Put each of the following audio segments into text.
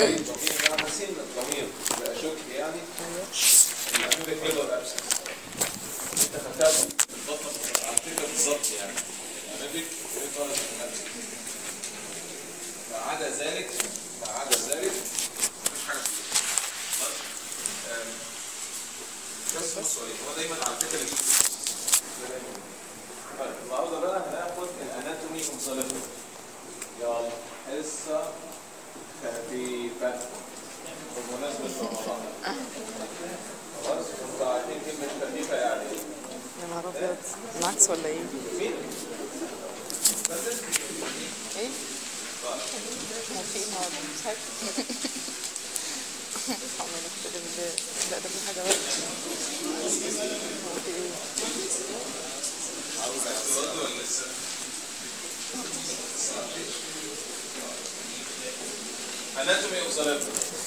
ضمير معنى سين ضمير لا اشك يعني الامريكا كده ابسط انت خدتها بالضبط على فكره بالظبط يعني الامريكا كده ما عدا ذلك ما عدا ذلك مفيش حاجه فيها. طيب. آم، بس بصوا ايه هو دايما على فكره دي دايما. طيب النهارده بقى هناخد الاناتومي كونسوليتو يلا حصه خفيفه بمناسبه رمضان خلاص انتوا عارفين كلمه خفيفه يعني ايه؟ يا نهار ابيض العكس ولا ايه؟ مين؟ ايه؟ هو في ايه النهارده؟ مش عارف عمال اكتب ازاي لا ده في حاجه بقى هو في ايه؟ عاوز ترد ولا لسه؟ اناتومي اوف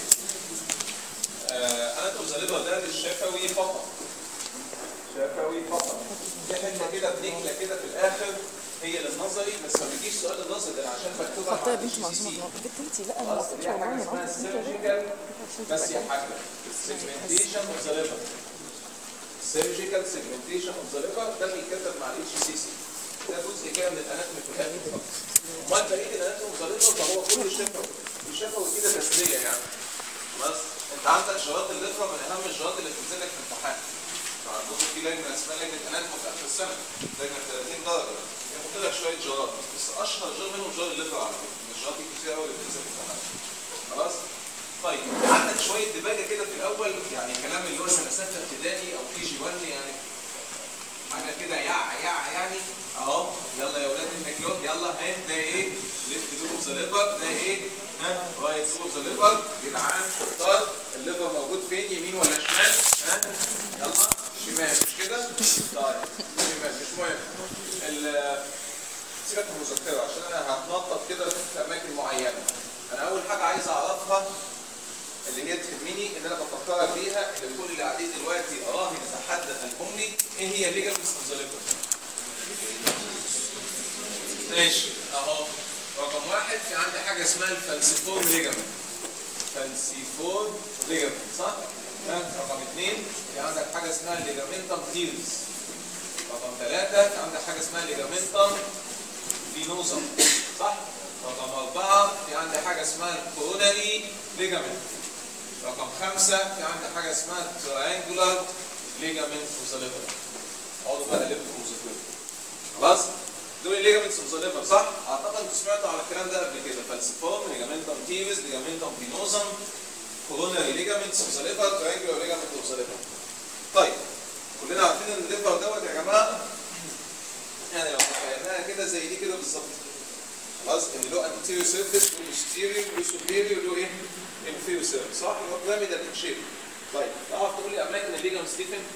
اناتومي اوف ده للشفوي فقط شفوي فقط دي حته كده بنكله كده في الاخر هي للنظري بس ما بيجيش سؤال النظري ده أنا عشان بكتبها خطيه مع بنت GCC. معصومه بنت انت لا انا ما خلاص كنتش دي حاجه والله اسمها انا سيرجيكال بس يا حاجه سيجمنتيشن اوف ذا ليفر سيرجيكال سيجمنتيشن اوف ذا ليفر ده بيتكتب مع الاتش سي سي ده جزء كده من الاناتومي في الاخر امال بقيه الاناتومي اوف ذا ليفر فهو كل شفوي الشفوي كده تسليه يعني خلاص انت عندك شراط الليفر من اهم الشراط اللي بتنزل لك في الامتحان عندكم في لجنه اسمها لجنه اناتومي في اخر السنه لجنه 30 درجه يحط لك شويه جرات بس اشهر جار منهم جار الليفر على فكره من الجرات الكتير قوي اللي بتنزل في الامتحان خلاص طيب عندك شويه دباجه كده في الاول يعني كلام اللي هو سنه سته ابتدائي او كي جي 1 يعني حاجه كده يع يع يعني اهو يلا يا اولاد النكلوت يلا ها ده ايه ليفت لوب اوف ذا ليفر ده ايه ها رايت لوب اوف ذا ليفر جدعان اختار الليفر موجود فين يمين ولا شمال ها يلا شمال مش كده طيب شمال مش مهم ال- سيبك من المذكره عشان انا هتنطط كده في اماكن معينه انا اول حاجه عايز اعرفها اللي هي تهمني ان انا بفكرك بيها اللي كل اللي قاعدين دلوقتي اراهن اتحدث الامني ايه هي ليجامنتس اوف ذا ليفر ماشي اهو رقم واحد في عندي حاجه اسمها الفالسيفور ليجامنت فالسيفور ليجامنت صح؟ ها؟ رقم اثنين في عندك حاجه اسمها ليجامنتم تيرز رقم ثلاثه في عندك حاجه اسمها ليجامنتم فينوزم صح؟ رقم أربعة في عندي حاجة اسمها الكوروناري ليجامنت رقم خمسة في عندي حاجة اسمها تريانجولار ليجامنت اوف ذا ليفر اقعدوا بقى لفوا وذاكروا خلاص؟ دول الليجامنتس اوف ذا ليفر صح؟ اعتقد انتوا سمعتوا على الكلام ده قبل كده فالسيفوم ليجامنتم تيريس ليجامنتم فينوزم كوروناري ليجامنتس اوف ذا ليفر تريانجولار ليجامنت اوف ذا ليفر طيب كلنا عارفين ان الليفر دوت يا جماعه يعني لو تخيلناها كده زي دي كده بالظبط خلاص ان له انتيريو سيرفيس وبوستيريو وسوبيريو له ايه؟ انفيريو سيرفيس صح؟ اللي هو بيراميدال ان شيب طيب تعرف تقول لي اماكن الليجامنتس دي فين؟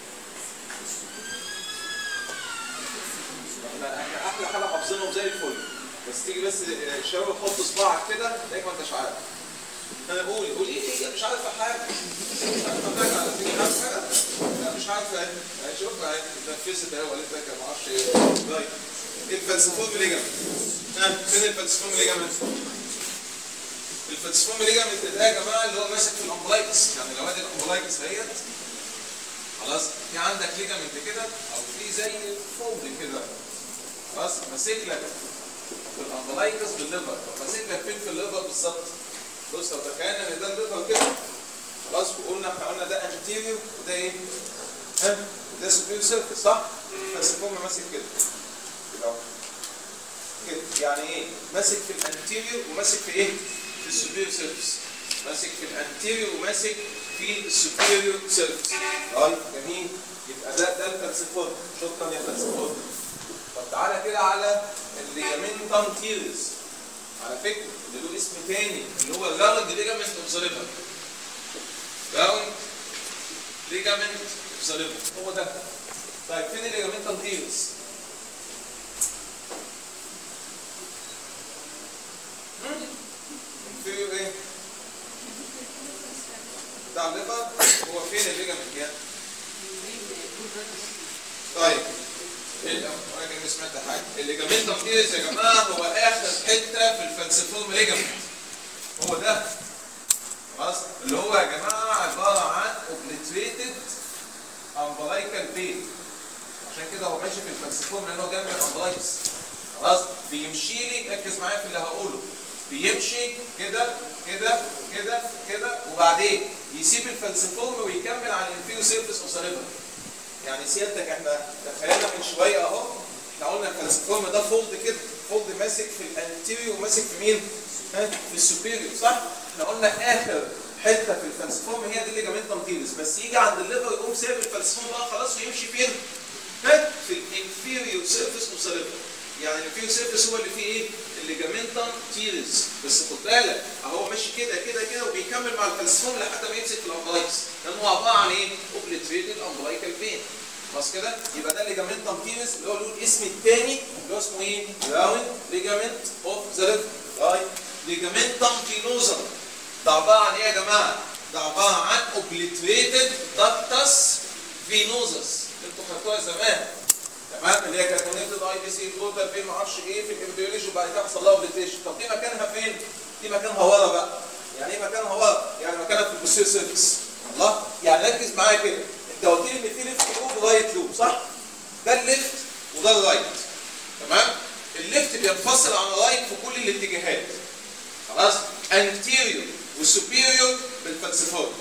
احنا احنا احلى حاجه حافظينهم زي الفل بس تيجي بس شاور حط صباعك كده تلاقيك ما انتش عارف انا بقول قول ايه ايه مش عارفه حاجه مش عارفه حاجه على تيجي عارف حاجه لا مش عارفه اهي اهي شوف اهي اتنفست اهي وقالت لك ما اعرفش ايه طيب الفلسفون ليجامنت ها فين الفلسفون ليجامنت الفلسفون ليجامنت ده يا جماعه اللي هو ماسك في الامبلايكس يعني لو ادي الامبلايكس ديت خلاص في عندك ليجامنت كده او في زي فولد كده خلاص ماسك لك في الامبلايكس بالليفر طب ماسك لك فين في الليفر بالظبط بص لو تخيلنا ان ده الليفر كده خلاص وقلنا احنا قلنا ده انتيريور وده ايه؟ ها ده سوبيريور سيرفيس صح؟ بس الفم ماسك كده كده اهو. كده يعني ايه؟ ماسك في الانتيريور وماسك في ايه؟ في السوبيريور سيرفيس ماسك في الانتيريور وماسك في السوبيريور سيرفيس طيب جميل يبقى ده ده الفلسفور شكرا يا فلسفور طب تعالى كده على الليجامنتم تيرز على فكره اللي له اسم تاني اللي هو الراوند ليجامنت اوف ذا ليفر راوند ليجامنت اوف ذا ليفر هو ده طيب فين الليجامنتم تيرز؟ انفيريور ايه؟ بتاع الليفر هو فين الليجامنت يعني؟ طيب ايه راجل سمعت حاجه الليجامنتم تيرز يا جماعه هو اخر حته في الفلسفوم ليجامنت هو ده خلاص اللي هو يا جماعه عباره عن اوبليتريتد امبلايكال بين عشان كده هو ماشي في الفلسفون لان هو جاي من الامبلايكس خلاص بيمشي لي ركز معايا في اللي هقوله بيمشي كده كده كده كده وبعدين يسيب الفلسفون ويكمل على الانفيرو سيرفيس اوف ذا يعني سيادتك احنا تخيلنا من شويه اهو احنا قلنا الفلسفورم ده فولد كده فولد ماسك في الانتيريو وماسك في مين؟ ها؟ في السوبيريو صح؟ احنا قلنا اخر حته في الفلسفورم هي دي الليجامنتم تيرس بس يجي عند الليفر يقوم سايب الفلسفورم بقى خلاص ويمشي فين؟ ها؟ في الانفيريو سيرفيس اوف ذا يعني الانفيريو سيرفيس هو اللي فيه ايه؟ الليجامنتم تيرس بس خد بالك اهو ماشي كده كده كده وبيكمل مع الفلسفورم لحد ما يمسك في الامبلايكس لان هو عباره عن ايه؟ اوبليتريتد امبلايكال فين خلاص كده يبقى ده ليجامنتم تيرس اللي هو له الاسم الثاني اللي هو اسمه ايه؟ راوند ليجامنت اوف ذا ليفر رايت ليجامنتم تينوزم ده عباره عن ايه يا جماعه؟ ده عباره عن اوبليتريتد داكتس فينوزس انتوا خدتوها زمان تمام اللي هي كانت كونكتد اي بي سي بورتال فين ما اعرفش ايه في الامبريولوجي وبعد كده حصل لها اوبليتريشن طب دي مكانها فين؟ دي مكانها ورا بقى يعني ايه مكانها ورا؟ يعني مكانها في البوستير سيرفيس الله يعني ركز معايا كده انت قلت لي ان في ليفت لوب ورايت لوب صح؟ ده الليفت وده الرايت تمام؟ الليفت بينفصل عن الرايت في كل الاتجاهات خلاص؟ انتيريور وسوبيريور بالفلسفور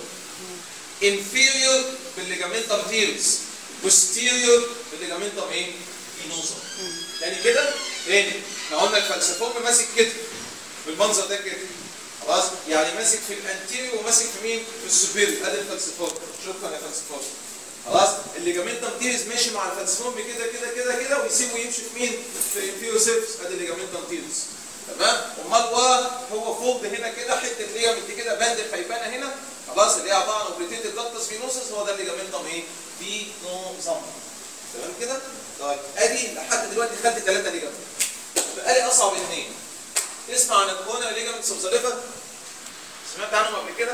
انفيريور بالليجامنتم تيرس بوستيريور بالليجامنتم ايه؟ فينوزا يعني كده تاني احنا قلنا الفلسفور ماسك كده بالمنظر ده كده خلاص يعني ماسك في الانتيريور وماسك في مين؟ في السوبيريور ادي الفلسفور شكرا يا فلسفور خلاص الليجامنتم تيرس ماشي مع الفلسفور كده كده كده كده ويسيبه يمشي في مين؟ في الانفيريور سيرفس ادي الليجامنتم تيرس تمام امال ورا هو فولد هنا كده حته ليجامنت كده باند الحيبانه هنا خلاص اللي هي عباره عن اوبليتيتد داكتس فينوسس هو ده الليجامنتم ايه؟ فينوزم تمام كده؟ طيب ادي لحد دلوقتي خدت ثلاثه ليجامنت بقى لي اصعب اثنين تسمع عن الكونا ليجامنتس اوف ذا ليفر سمعت عنهم قبل كده؟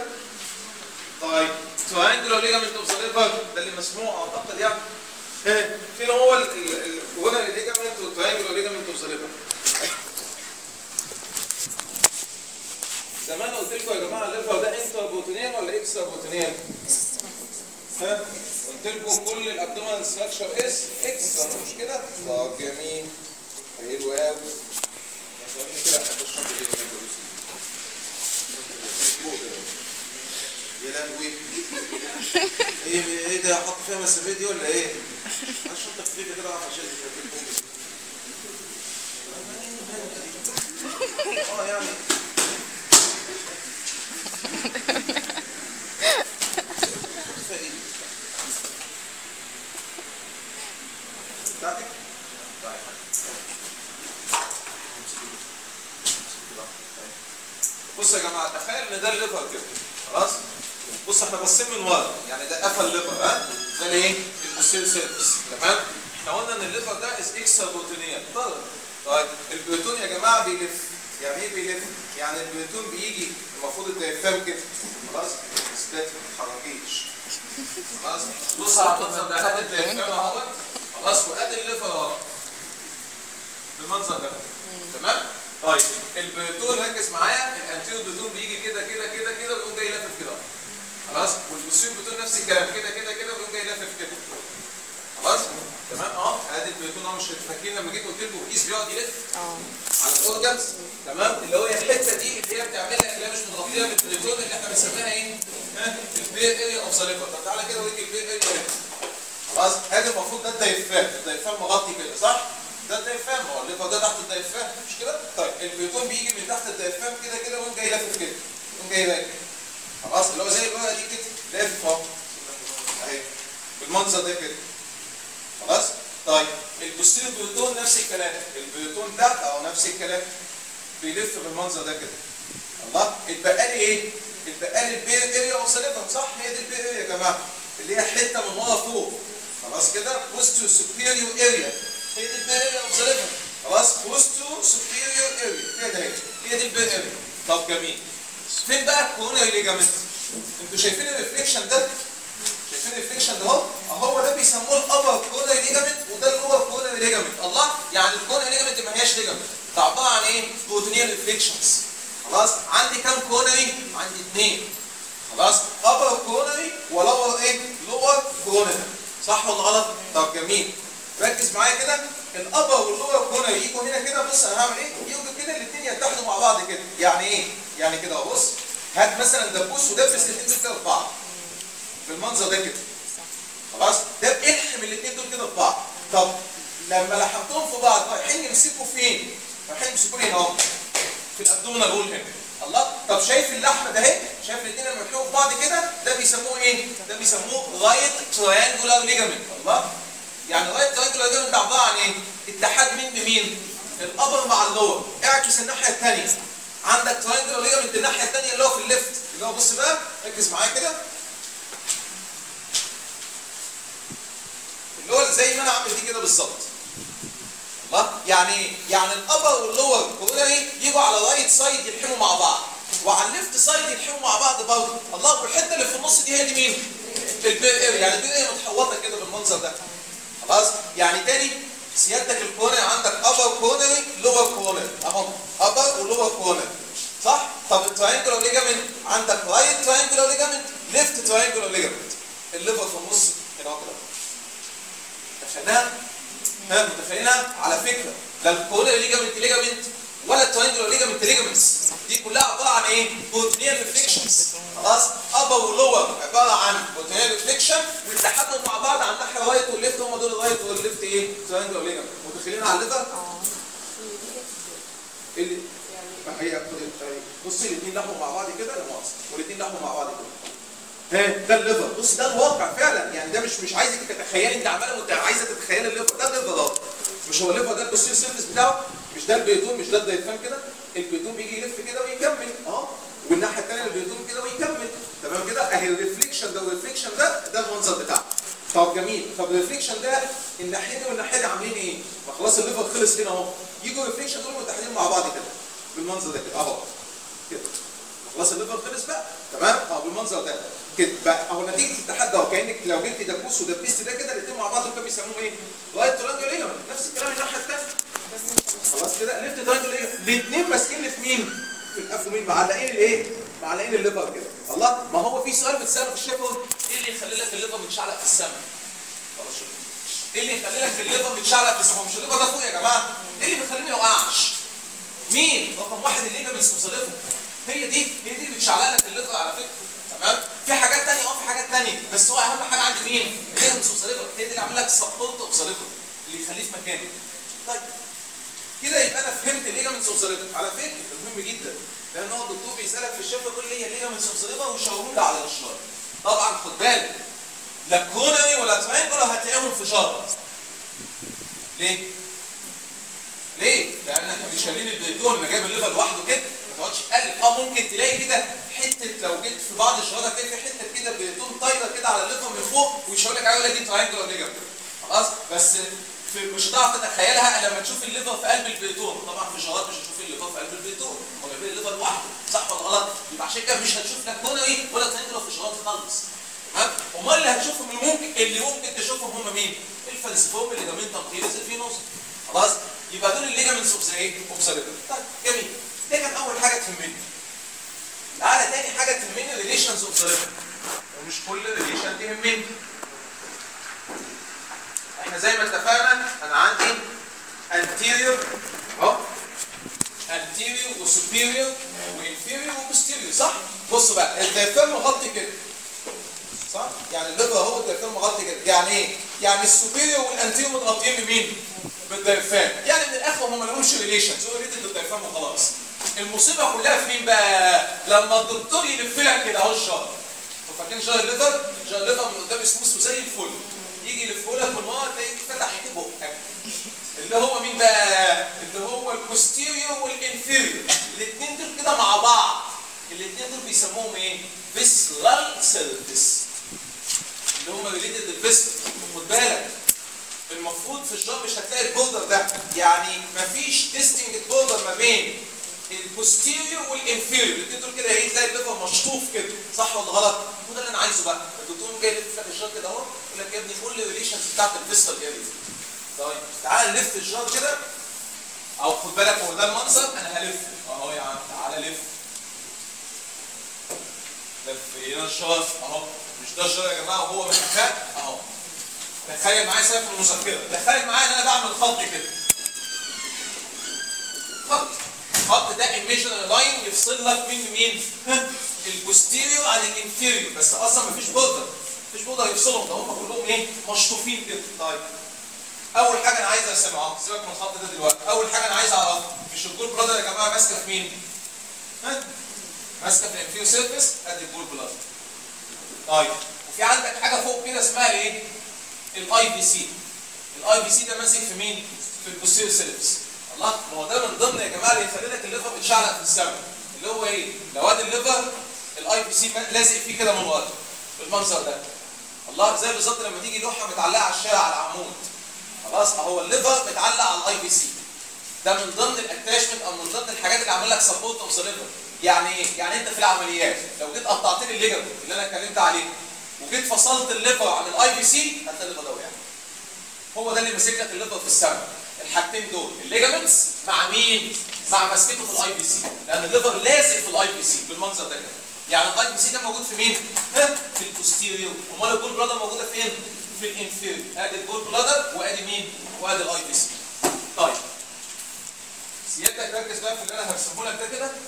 طيب تراينجلر ليجامنت اوف ذا ليفر ده اللي مسموع اعتقد يعني ايه فين هو الكونا ليجامنت والتراينجلر ليجامنت اوف ذا ليفر زمان قلت لكم يا جماعه الليفر ده انتر بروتينيان ولا اكسترا بروتينيان؟ ها؟ قلت لكم كل الابدومينال ستراكشر اس اكسترا مش كده؟ طب جميل حلو قوي خليني كده احب اشرب ايه يا لهوي ايه ايه ده احط فيها مسافه دي ولا ايه؟ اشرب تفريغ كده اعرف اشيل اه يعني بتاعتك؟ طيب. بص يا جماعه تخيل ان ده الليفر كده خلاص بص احنا باصين من ورا يعني ده قفل الليفر ها ده الايه البوستير سيرفيس تمام احنا قلنا ان الليفر ده از اكسترا بروتينيا طيب البروتون يا جماعه بيلف يعني ايه بيلف يعني البروتون بيجي المفروض الديافرام كده خلاص اثبات ما تتحركيش خلاص بص على المنظر ده ادي الديافرام اهوت خلاص وادي الليفر اهو بالمنظر ده تمام طيب البروتون ركز معايا الانتيرو بروتون بيجي كده كده كده كده ويقوم جاي لافف كده خلاص والبوستيرو بروتون نفس الكلام كده كده كده ويقوم جاي لافف كده خلاص تمام اه ادي البروتون اهو مش فاكرين لما جيت قلت لكم الكيس بيقعد يلف اه على الاورجنز تمام اللي هو الحته دي اللي هي بتعملها اللي هي مش متغطيه بالبروتون اللي احنا بنسميها ايه؟ ها؟ البير اريا اوف ذا ليفر طب تعالى كده اوريك البير اريا هنا خلاص ادي المفروض ده الدايفرام الدايفرام مغطي كده صح؟ ده الدايفرام هو الليفر ده تحت الدايفرام مش كده؟ طيب البروتون بيجي من تحت الدايفرام كده كده ويقوم جاي لافف كده يقوم جاي راكب خلاص اللي هو زي الورقه دي كده لافف اهو اهي بالمنظر ده كده خلاص؟ طيب البوستير بروتون نفس الكلام البروتون ده او نفس الكلام بيلف بالمنظر ده كده الله اتبقى لي ايه؟ اتبقى لي البير اريا اوف ذا صح؟ هي دي البير اريا يا جماعه اللي هي حته من ورا فوق خلاص كده بوستو سوبيريور اريا هي دي البير اريا اوف ذا خلاص بوستو سوبيريور اريا كده هي هي دي البير اريا طب جميل فين بقى الكوروناري ليجامنت؟ انتوا شايفين الريفليكشن ده؟ شايفين الريفليكشن ده اهو اهو ده بيسموه الابر كوروناري ليجامنت وده اللور كوروناري ليجامنت الله يعني الكوروناري ليجامنت ما هياش ليجامنت ده عباره عن ايه؟ بروتينيال ريفليكشنز خلاص عندي كام كوروناري؟ عندي اثنين خلاص ابر كورونري ولور ايه لور كورونري صح ولا غلط طب جميل ركز معايا كده الابر واللور كورونري يجوا هنا كده بص انا هعمل ايه يجوا كده الاثنين يتحدوا مع بعض كده يعني ايه يعني كده اهو بص هات مثلا دبوس ودبس الاثنين دول كده في بعض بالمنظر ده كده خلاص ده الحم الاثنين دول كده في بعض طب لما لحمتهم في بعض رايحين يمسكوا فين رايحين يمسكوا هنا اهو في الابدومينال وول هنا الله طب شايف اللحمه ده اهي شايف الاثنين لما يحطوا في بعض كده ده بيسموه ايه ده بيسموه رايت تريانجولار ليجامنت الله يعني رايت تريانجولار ليجامنت ده عباره عن ايه اتحاد مين بمين الابر مع اللور اعكس الناحيه الثانيه عندك تريانجولار ليجامنت الناحيه الثانيه اللي هو في الليفت اللي هو بص بقى ركز معايا كده اللي هو زي ما انا عامل دي كده بالظبط الله يعني ايه؟ يعني الابر واللور كورونري يجوا على رايت سايد يلحموا مع بعض وعلى الليفت سايد يلحموا مع بعض برضه الله والحته اللي في النص دي هي دي مين؟ البير اريا يعني البير اريا متحوطه كده بالمنظر ده خلاص يعني تاني سيادتك الكورنري عندك ابر كورنري لور كورنري اهو ابر ولور كورنري صح؟ طب التراينجولار ليجامنت عندك رايت تراينجولار ليجامنت ليفت تراينجولار ليجامنت الليفر في النص هنا كده متفقينها؟ ها متفقينها؟ على فكره لا الكورنري ليجامنت ليجامنت ولا التراينجولار ليجامنت ليجامنتس دي كلها عباره عن ايه؟ بروتينيال ريفليكشنز خلاص ابر ولور عباره عن بروتينيال ريفليكشن واتحدوا مع بعض على الناحيه الرايت والليفت هم دول الرايت والليفت ايه؟ تراينجولار ليجامنت متخيلينها على الليفر؟ اه اللي ما هي بصي الاثنين لحموا مع بعض كده لا مؤاخذه والاثنين لحموا مع بعض كده ها ده الليفر بص ده الواقع فعلا يعني ده مش مش عايزك تتخيلي انت عماله وانت عايزه تتخيلي الليفر ده الليفر اهو مش هو الليفر ده البوستير سيرفيس بتاعه مش ده البيتون مش ده الدايفرام كده البيتون بيجي يلف كده ويكمل اهو والناحيه الثانيه البيتون كده ويكمل تمام كده اهي الريفليكشن ده والريفليكشن ده ده المنظر بتاعه طب جميل طب الريفليكشن ده الناحيه دي والناحيه دي عاملين ايه؟ ما خلاص الليفر خلص هنا اهو يجوا الريفليكشن دول متحدين مع بعض كده بالمنظر ده كده اهو كده خلاص الليفر خلص بقى تمام اه بالمنظر ده كده بقى اهو نتيجه التحدي اهو كانك لو جبت دبوس ودبست ده كده الاثنين مع بعض دول بيسموهم ايه؟ رايت ترانجل ليجامنت نفس الكلام الناحيه الثانيه خلاص كده ليفت ترانجل ليجامنت الاثنين ماسكين في مين؟ في الابدومين معلقين الايه؟ معلقين الليفر كده الله ما هو في سؤال بتساله في الشفوي ايه اللي يخلي لك الليفر متشعلق في السماء؟ خلاص شكرا. ايه اللي يخلي لك الليفر متشعلق في السماء؟ مش الليفر ده فوق يا جماعه ايه اللي بيخليه ما يوقعش؟ مين؟ رقم واحد الليجامنتس مصادفه هي دي هي دي اللي بتشعلق لك الليفر على فكره تمام؟ في حاجات ثانيه اه في حاجات ثانيه بس هو اهم حاجه عند مين؟ الليجامنتس مصادفه هي دي اللي عامل لك سبورت اوبساليفر اللي يخليه في مكانه طيب كده يبقى انا فهمت الليجامنتس اوبساليفر على فكره ده مهم جدا لان هو الدكتور بيسالك في الشفه كل هي الليجامنتس اوبساليفر ويشاوروا لي على الاشاره طبعا خد بالك لا كورونري ولا ترينجولار هتلاقيهم في شر ليه؟ ليه؟ لانك مش شايلين البيتون ما جايب الليفر لوحده كده ما تقعدش تقلب اه ممكن تلاقي كده حته لو جيت في بعض الشهادات هتلاقي في حته كده بيتون طايره كده على الليفر من فوق ويشاور لك عليها دي ترينجولار ليجامنت خلاص بس في مش هتعرف تتخيلها الا لما تشوف الليفر في قلب البيتون طبعا في شهادات مش هتشوف الليفر في قلب البيتون هو جايبين الليفر لوحده صح ولا غلط؟ يبقى عشان كده مش هتشوف لا كورونري ولا ترينجولار في شهادات خالص تمام؟ امال اللي هتشوفهم اللي ممكن اللي ممكن تشوفهم هم مين؟ الفالسفوم اللي جامين تمطيرز الفينوس خلاص؟ يبقى دول الليجامنتس اوف ذا ايه؟ اوف ذا طيب جميل ده كان اول حاجه تهمني تعالى تاني حاجه تهمني الريليشنز اوف ذا ومش كل ريليشن تهمني احنا زي ما اتفقنا انا عندي anterior اهو anterior وسوبيريور وانفيريور وبوستيريور صح؟ بص بقى الدايفرام مغطي كده صح؟ يعني الليفر هو الدايفرام مغطي كده يعني ايه؟ يعني السوبيريور والانتيريور متغطيين بمين؟ بالدايفرام يعني من الاخر هم ما لهمش ريليشنز هو ريتد بالدايفرام وخلاص المصيبه كلها في مين بقى؟ لما الدكتور يلف لك كده اهو الشهر انتوا فاكرين شهر الليفر؟ شهر الليفر من قدام سموث وزي الفل يجي يلفه لك من ورا تلاقيه فتح بقك اللي هو مين بقى؟ اللي هو البوستيريور والانفيريور الاثنين دول كده مع بعض الاثنين دول بيسموهم ايه؟ فيسرال سيرفيس اللي هم ريليتد للفيسر خد بالك المفروض في الجار مش هتلاقي البوردر ده يعني مفيش تيستنج بوردر ما بين البوستيريور والانفيريور الاثنين دول كده ايه تلاقي الليفر مشطوف كده صح ولا غلط؟ هو ده اللي انا عايزه بقى الدكتور جاي يلف لك الجار كده اهو يقول لك يا ابني قول لي الريليشنز بتاعت الفيسر دي طيب تعال نلف الجار كده او خد بالك هو ده المنظر انا هلف اهو يا عم تعالى لف لفينا الشرط اهو مش ده الشرط يا جماعه وهو من فوق اهو تخيل معايا سقف المذكره تخيل معايا ان انا بعمل خط كده خط خط ده ايميجنري لاين يفصل لك مين مين البوستيريور عن الانفيريور بس اصلا مفيش بودر مفيش بودر يفصلهم ده هم كلهم ايه مشطوفين كده طيب اول حاجه انا عايز ارسمها سيبك من الخط ده دلوقتي اول حاجه انا عايز اعرفها مش الجول بلادر يا جماعه ماسكه في مين ها ماسكه في الانفيريور سيرفيس ادي الجول بلادر طيب وفي عندك حاجه فوق كده اسمها ايه الاي بي سي الاي بي سي ده ماسك في مين في البوستيريور سيرفيس الله ما هو ده من ضمن يا جماعه اللي يخلي لك الليفر بتشعلق في السماء اللي هو ايه لو ادي الليفر الاي بي سي لازق فيه كده من ورا بالمنظر ده الله زي بالظبط لما تيجي لوحه متعلقه على الشارع على العمود خلاص اهو الليفر متعلق على الاي بي سي ده من ضمن الاتاشمنت او من ضمن الحاجات اللي عامل لك سبورت اوف ذا ليفر يعني ايه؟ يعني انت في العمليات لو جيت قطعت لي الليجمنت اللي انا اتكلمت عليه وجيت فصلت الليفر عن الاي بي سي هتلاقي الليفر ده وقع هو ده اللي ماسك لك الليفر في السماء الحاجتين دول الليجمنتس مع مين؟ مع مسكته في الاي بي سي لان الليفر لازق في الاي بي سي بالمنظر ده كده يعني الاي بي سي ده موجود في مين؟ ها؟ في البوستيريور امال الجول بلادر موجوده فين؟ في الانفيريور ادي الجول بلادر وادي مين؟ وادي الاي بي سي طيب سيادتك ركز بقى في اللي انا هرسمه لك ده كده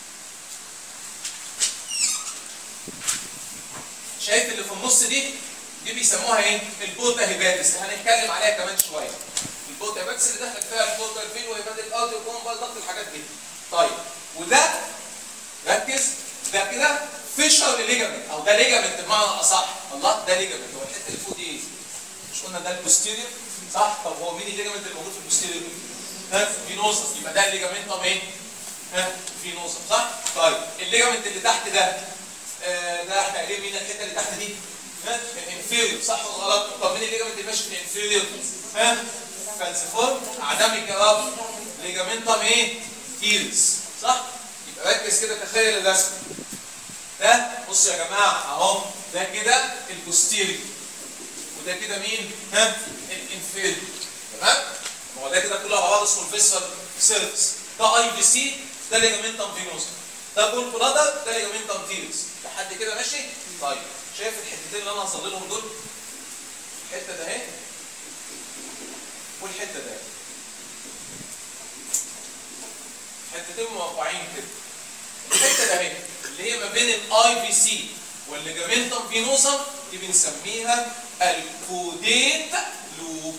شايف اللي في النص دي دي بيسموها ايه؟ البوتا هيباتس هنتكلم عليها كمان شويه البوتا هيباتس اللي دخلت فيها البوتا الفين وهيبات الارض والكومبال ضغط الحاجات دي طيب وده ركز ده كده فيشر ليجامنت او ده ليجامنت بمعنى اصح الله ده ليجامنت هو الحته اللي فوق دي ايه؟ مش قلنا ده البوستيريور صح طب هو مين الليجامنت اللي موجود في البوستيريور؟ ها فينوزس يبقى ده الليجامنت طب ايه؟ ها فينوزس صح؟ طيب الليجامنت اللي تحت ده آه ده احنا قايلين مين الحته اللي تحت دي؟ ها الانفيريور صح ولا غلط؟ طب مين الليجامنت اللي ماشي في الانفيريور؟ ها فالسيفورم عدم الجواب ليجامنتم ايه؟ تيرس صح؟ يبقى ركز كده تخيل الرسم ده بص يا جماعه اهو ده كده البوستيريور وده كده مين؟ ها الانفيريور تمام؟ ما هو ده كده كله على بعض اسمه الفيسفال سيرفيس ده اي بي سي ده ليجامنتم فينوسا ده بول بلادر ده ليجامنتم تيرس لحد كده ماشي؟ طيب شايف الحتتين اللي انا هظللهم دول؟ الحته ده اهي والحته ده حتتين موقعين كده الحته ده اهي اللي هي ما بين الاي بي سي والليجامنتم فينوسم دي بنسميها الكوديت لوب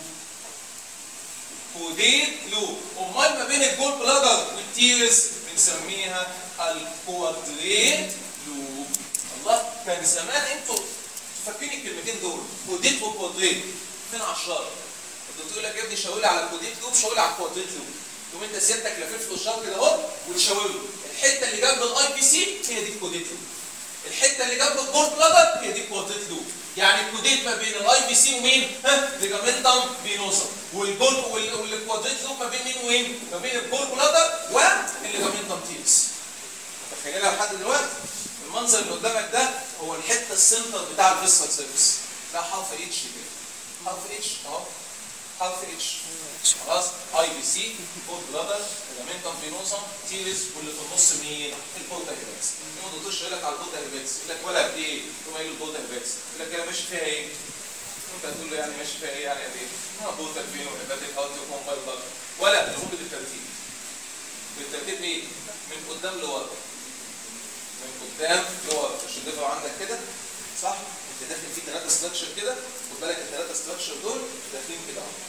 كوديت لوب امال ما بين الجول بلادر والتيرس بنسميها الكوادريت لوب الله كان زمان انتوا فاكرين الكلمتين دول كوديت وكوادريت فين عشرة الدكتور يقول لك يا ابني شاور لي على الكوديت لوب شاور لي على الكوادريت لوب تقوم انت سيادتك لفيف له الشر كده اهو وتشاور له الحته اللي جنب الاي بي سي هي دي الكوديت لوب الحته اللي جنب الجول بلادر هي دي الكوادريت لوب يعني الكوديت ما بين الاي بي سي ومين؟ ها ليجامنتم فينوسا والجول والكوادريت لوب ما بين مين ومين؟ ما بين الجول بلادر والليجامنتم تيرس تخيلها لحد دلوقتي المنظر اللي قدامك ده هو الحته السنتر بتاع الفيسفال سيرفيس ده حرف اتش كده حرف اتش اهو حرف اتش خلاص اي بي سي جول بلادر ليجامنتم فينوسا تيرس واللي في النص مين؟ البوتا هيباتس يقوم الدكتور يقول لك على البوتا هيباتس يقول لك ولا قد ايه؟ تقوم قايل له البوتا هيباتس يقول لك انا ماشي فيها ايه؟ انت هتقول له يعني ماشي فيها ايه يعني قد ايه؟ اه بوتا فين وهيباتيك هارت وكومبايل بلاد ولا نقول بالترتيب بالترتيب ايه؟ من قدام لورا من قدام لورا مش الليفر عندك كده صح؟ انت داخل فيه ثلاثه ستراكشر كده خد بالك الثلاثه ستراكشر دول داخلين كده اهو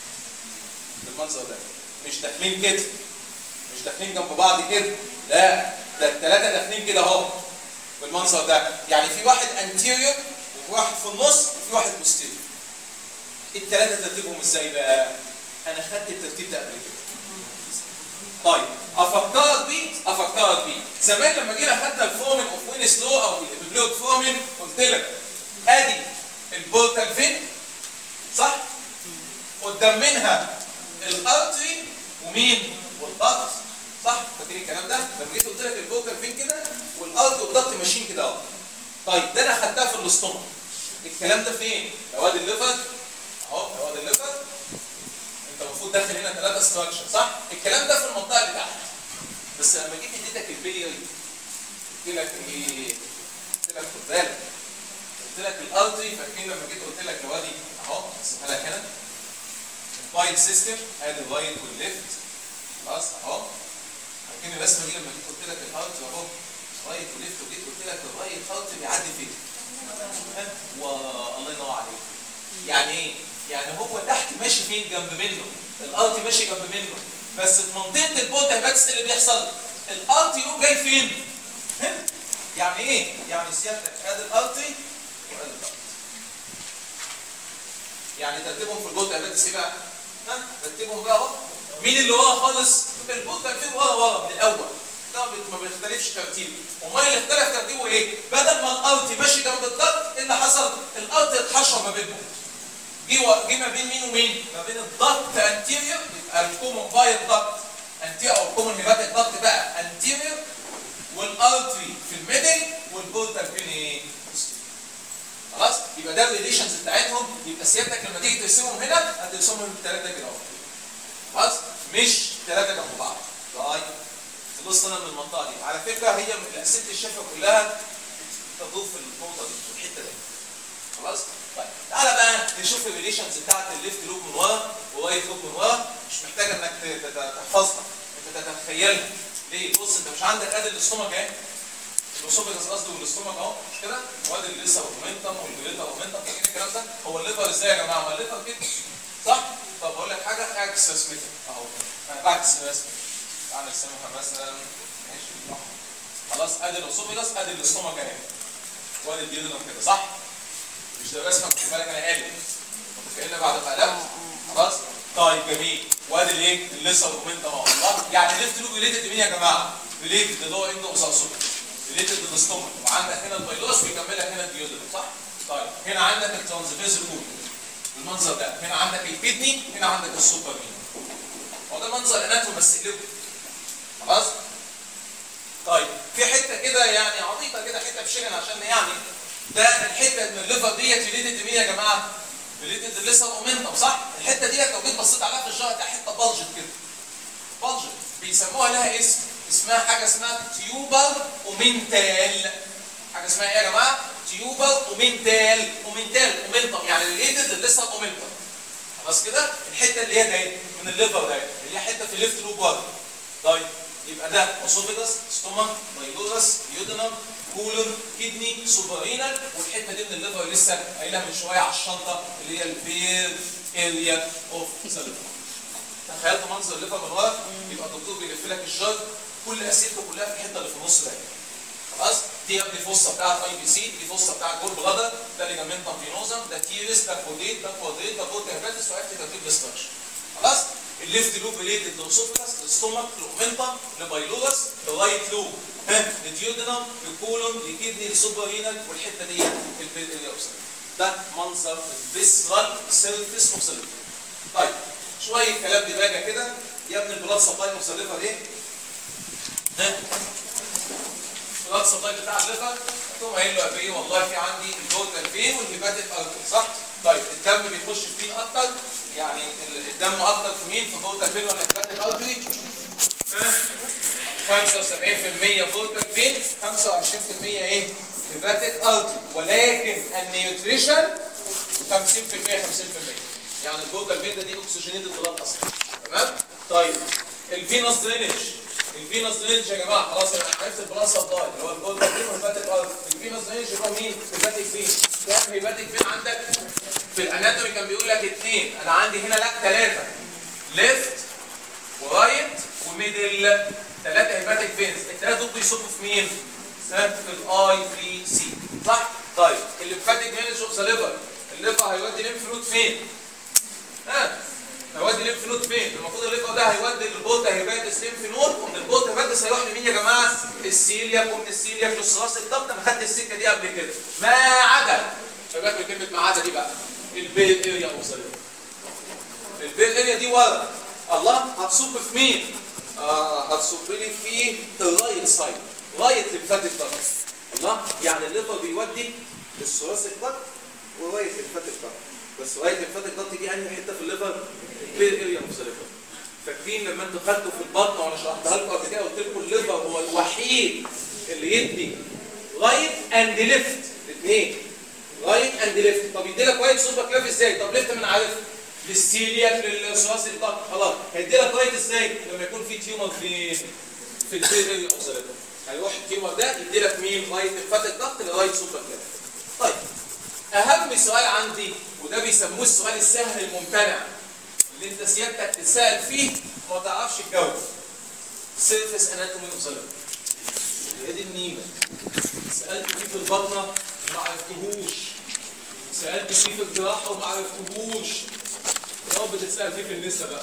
بالمنظر ده مش داخلين كده مش داخلين جنب بعض كده لا ده الثلاثه داخلين كده اهو بالمنظر ده يعني في واحد انتيريور وفي واحد في النص وفي واحد بوستيريور الثلاثه ترتيبهم ازاي بقى انا خدت الترتيب ده قبل كده طيب افكرك بيه افكرك بيه زمان لما جينا خدنا الفورمن اوف وين سلو او البلوت فورمن قلت لك ادي البورتال فين صح قدام منها الارتري ومين والضغط صح فاكرين الكلام ده لما جيت قلت لك البورتال فين كده والارتري والضغط ماشيين كده اهو طيب ده انا خدتها في الاستومك الكلام ده فين لو ادي الليفر اهو لو ادي الليفر انت المفروض داخل هنا ثلاثه ستراكشر صح الكلام ده في المنطقه اللي تحت بس لما جيت اديتك البيلي قلت لك ايه قلت بالك قلت لك الارتري فاكرين لما جيت قلت لك لو ادي اهو هسيبها لك هنا البايل سيستم ادي الرايت والليفت خلاص اهو فاكرين الرسمه دي لما جيت قلت لك الارتري اهو رايت وليفت وجيت قلت لك الرايت ارتري بيعدي فين؟ ها؟ والله ينور عليك يعني ايه؟ يعني هو تحت ماشي فين جنب منه الارتي ماشي جنب منه بس في منطقه البوتا بس اللي بيحصل الارتي يقوم جاي فين؟ هنا يعني ايه؟ يعني سيادتك ادي الارتي وادي الارتي يعني ترتيبهم في البوتا بس ايه بقى؟ ها؟ ترتيبهم بقى اهو مين اللي ورا خالص؟ البوتا فين ورا ورا من الاول ده ما بيختلفش ترتيبه امال اللي اختلف ترتيبه ايه؟ بدل ما الارتي ماشي جنب الضغط ايه اللي حصل؟ الارتي اتحشر ما بينهم جه و- جه ما بين مين ومين؟ ما بين الضغط انتيريور يبقى الكومون باي الضغط انتيريور او الكومون هيباتيك ضغط بقى انتيريور والارتري في الميدل والبورتال فين ايه؟ خلاص؟ يبقى ده الريليشنز بتاعتهم يبقى سيادتك لما تيجي ترسمهم هنا هترسمهم الثلاثه كده اهو خلاص؟ مش ثلاثه جنب بعض طيب تبص انا من المنطقه دي على فكره هي من اسئله الشفه كلها تدور في النقطه دي في الحته دي خلاص طيب تعالى بقى نشوف الريليشنز بتاعت الليفت لوب من ورا ورايت لوب من ورا مش محتاج انك ت- ت- تحفظها انت تتخيلها ليه بص انت مش عندك ادي الاستومك اهي الاسوفيجاس قصدي والاستومك اهو مش كده وادي الليسر اومنتم والجليتا اومنتم فاكرين الكلام ده هو الليفر ازاي يا جماعه ما الليفر كده صح طب اقول لك حاجه اعكس رسمتك اهو انا بعكس رسمتك تعالى نرسمها مثلا ماشي خلاص ادي الاسوفيجاس ادي الاستومك اهي وادي الجليتا كده صح مش ده رسمك خد بالك انا قالب متخيلنا بعد ما قلبت خلاص طيب جميل وادي الايه الليسر اومنتم اهو الله يعني ليفت لوب ريليتد مين يا جماعه ريليتد اللي هو اندو اساسوفيجاس ريليتد للستومك وعندك هنا البايلوس بيكملك هنا الديودرم صح؟ طيب هنا عندك الترانسفيرس كول بالمنظر ده هنا عندك الكدني هنا عندك السوبر مين هو ده منظر اناتوم بس اقلبه خلاص؟ طيب في حته كده يعني عبيطه كده حته بشيلن عشان يعني ده الحته من الليفر ديت ريليتد مين يا جماعه؟ ريليتد الليسر اومنتم صح؟ الحته ديت لو جيت بصيت عليها في الجهه هتلاقي حته بلجت كده بلجت بيسموها لها اسم اسمها حاجه اسمها تيوبر اومنتال حاجه اسمها ايه يا جماعه؟ تيوبر اومنتال اومنتال اومنتم يعني ريليتد الليسر اومنتم خلاص كده؟ الحته اللي هي ده من الليفر ده اللي هي حته في الليفت لوب ورا طيب يبقى ده اسوفيجاس ستومك بايلوزس يودنم كولون كدني سوبرينال والحته دي من الليفر اللي لسه قايلها من شويه على الشنطه اللي هي البير اريا اوف ذا تخيلت منظر الليفر من ورا يبقى الدكتور بيلف لك الجر كل اسئلته كلها في الحته اللي في النص ده خلاص دي يا ابني الفصه بتاعت اي بي سي دي الفصه بتاعت جول بلادر ده ليجامنتم فينوزم ده تيرس ده كوديت ده كوادريت ده بوت هيباتس وعرفت ترتيب الاستراكشر خلاص الليفت لوب ريليتد للاسوفيجاس للستومك للاومنتم لبايلورس الرايت لوب ها للديودنم للكولون للكدني للسوبرينال والحته دي البيت اللي ده منظر الفيسرال سيرفيس اوف ذا طيب شويه كلام دماغه كده يا ابني البلاد سبلاي اوف ذا ليفر ايه؟ ها؟ البلاد سبلاي بتاع الليفر تقوم قايل له يا بيه والله في عندي الجوتال فين والهيباتيك ارتر صح؟ طيب الدم بيخش في مين اكتر؟ يعني ال- الدم اكتر في مين؟ في جوتال فين ولا هيباتيك ارتري؟ 75% فولتر فين 25% ايه هيباتيك ارتري ولكن النيوتريشن 50% 50% يعني الجوجل فين ده دي اكسجينيت البلاد اصلا تمام طيب الفينوس درينج الفينوس درينج يا جماعه خلاص انا عرفت البلاد سبلاي اللي هو الجوجل فين والهيباتيك ارتري الفينوس درينج اللي هو مين هيباتيك فين كام هيباتيك فين عندك في الاناتومي كان بيقول لك اثنين انا عندي هنا لا ثلاثه ليفت ورايت وميدل ثلاثة هيباتيك فينز الثلاثة دول بيصبوا في مين؟ ها؟ في الاي في سي صح؟ طيب الليمفاتيك فينز اوف ذا ليفر الليفر هيودي ليمف نود فين؟ ها؟ هيودي ليمف نود فين؟ المفروض الليفر ده هيودي للبوتا هيباتس ليمف نود ومن البوتا هيباتس هيروح لمين يا جماعة؟ السيلياك ومن السيلياك للثراس الضغط انا خدت السكة دي قبل كده ما عدا فباك من كلمة ما عدا دي بقى البيل اريا اوف ذا ليفر البيل اريا دي ورا الله هتصب في مين؟ آه هتصب لي في الرايت سايد رايت لمفاتيك ضغط الله يعني الليفر بيودي للثلاثي ضغط ورايت لمفاتيك ضغط بس رايت لمفاتيك ضغط دي انهي حته في الليفر؟ البيل اريا اوف ذا ليفر فاكرين لما انتوا خدتوا في البطن وانا شرحتها لكم قبل كده قلت لكم الليفر هو الوحيد اللي يدي رايت اند ليفت اثنين رايت اند ليفت طب يدي لك رايت سوبر كلاف ازاي طب ليفت من عارف للسيلياك للثلاثي الضغط خلاص هيدي لك رايت ازاي لما يكون في تيومر في في الفيزل الاوكسيلاتور هيروح التيومر ده يدي لك مين رايت فات الضغط لرايت سوبر كلاف طيب اهم سؤال عندي وده بيسموه السؤال السهل الممتنع اللي انت سيادتك تتسال فيه وما تعرفش تجاوب سيرفيس اناتومي اوف ذا هي دي النيمه سالت فيه في البطنه وما عرفتهوش سالت فيه في الجراحه وما عرفتهوش يا رب تتسال فيه في النسا بقى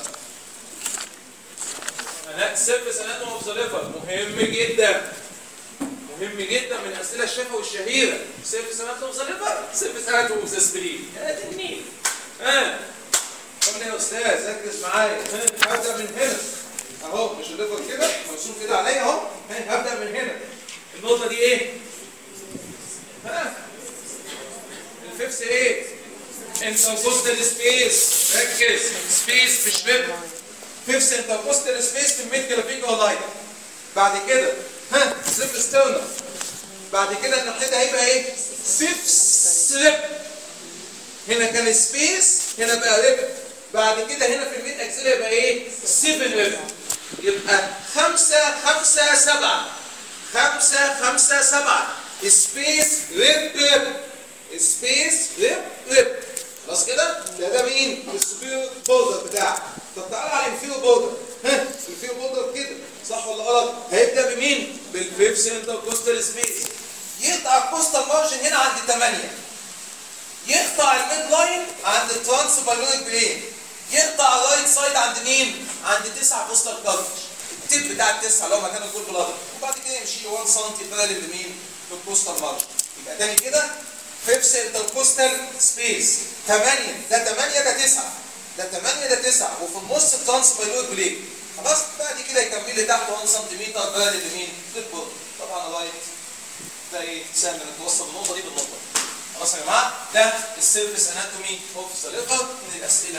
انا سيرفيس اناتومي اوف ذا ليفر مهم جدا مهم جدا من الاسئله الشفوي الشهيره سيرفيس اناتومي اوف ذا ليفر سيرفيس اناتومي اوف ذا سبرين هذه النيمه ها قول لي يا استاذ ركز معايا ها، هبدا من هنا اهو مش الليفر كده مرسوم كده عليا اهو ها، هبدا من هنا النقطه دي ايه ها الفيفس ايه انتركوستال سبيس ركز سبيس مش ريب فيفس انتركوستال سبيس في الميد كلافيكولا لاين بعد كده ها سليب ستيرنر بعد كده الناحيه ده هيبقى ايه فيفس ريب هنا كان سبيس هنا بقى ريب بعد كده هنا في الميد اكسل يبقى ايه 7 ريب يبقى 5 5 7 5 5 7 سبيس ريب ريب سبيس ريب ريب خلاص كده ده ده مين السوبيريور بوردر بتاعك طب تعالى على الانفيريور بوردر ها الانفيريور بوردر كده صح ولا غلط هيبدا بمين بالفيفس انتركوستال سبيس يقطع الكوستال مارجن هنا عند 8 يقطع الميد لاين عند الترانس بالونيك بلين يقطع الرايت سايد عند مين عند 9 كوستال كارتج التيب بتاع التسعه اللي هو مكان الجول بلادر وبعد كده يمشي 1 سم بارل لمين في الكوستال مارجن يبقى تاني كده فيفس انتركوستال سبيس 8 ده 8 ده 9 ده 8 ده 9 وفي النص الترانس بالونيك بلين خلاص بعد كده يكمل لي تحت 1 سم بارل لمين للبورد طبعا الرايت ده ايه سهل انك توصل النقطه دي بالنقطه دي. خلاص يا جماعه ده السيرفيس اناتومي اوف ذا ليفر من الاسئله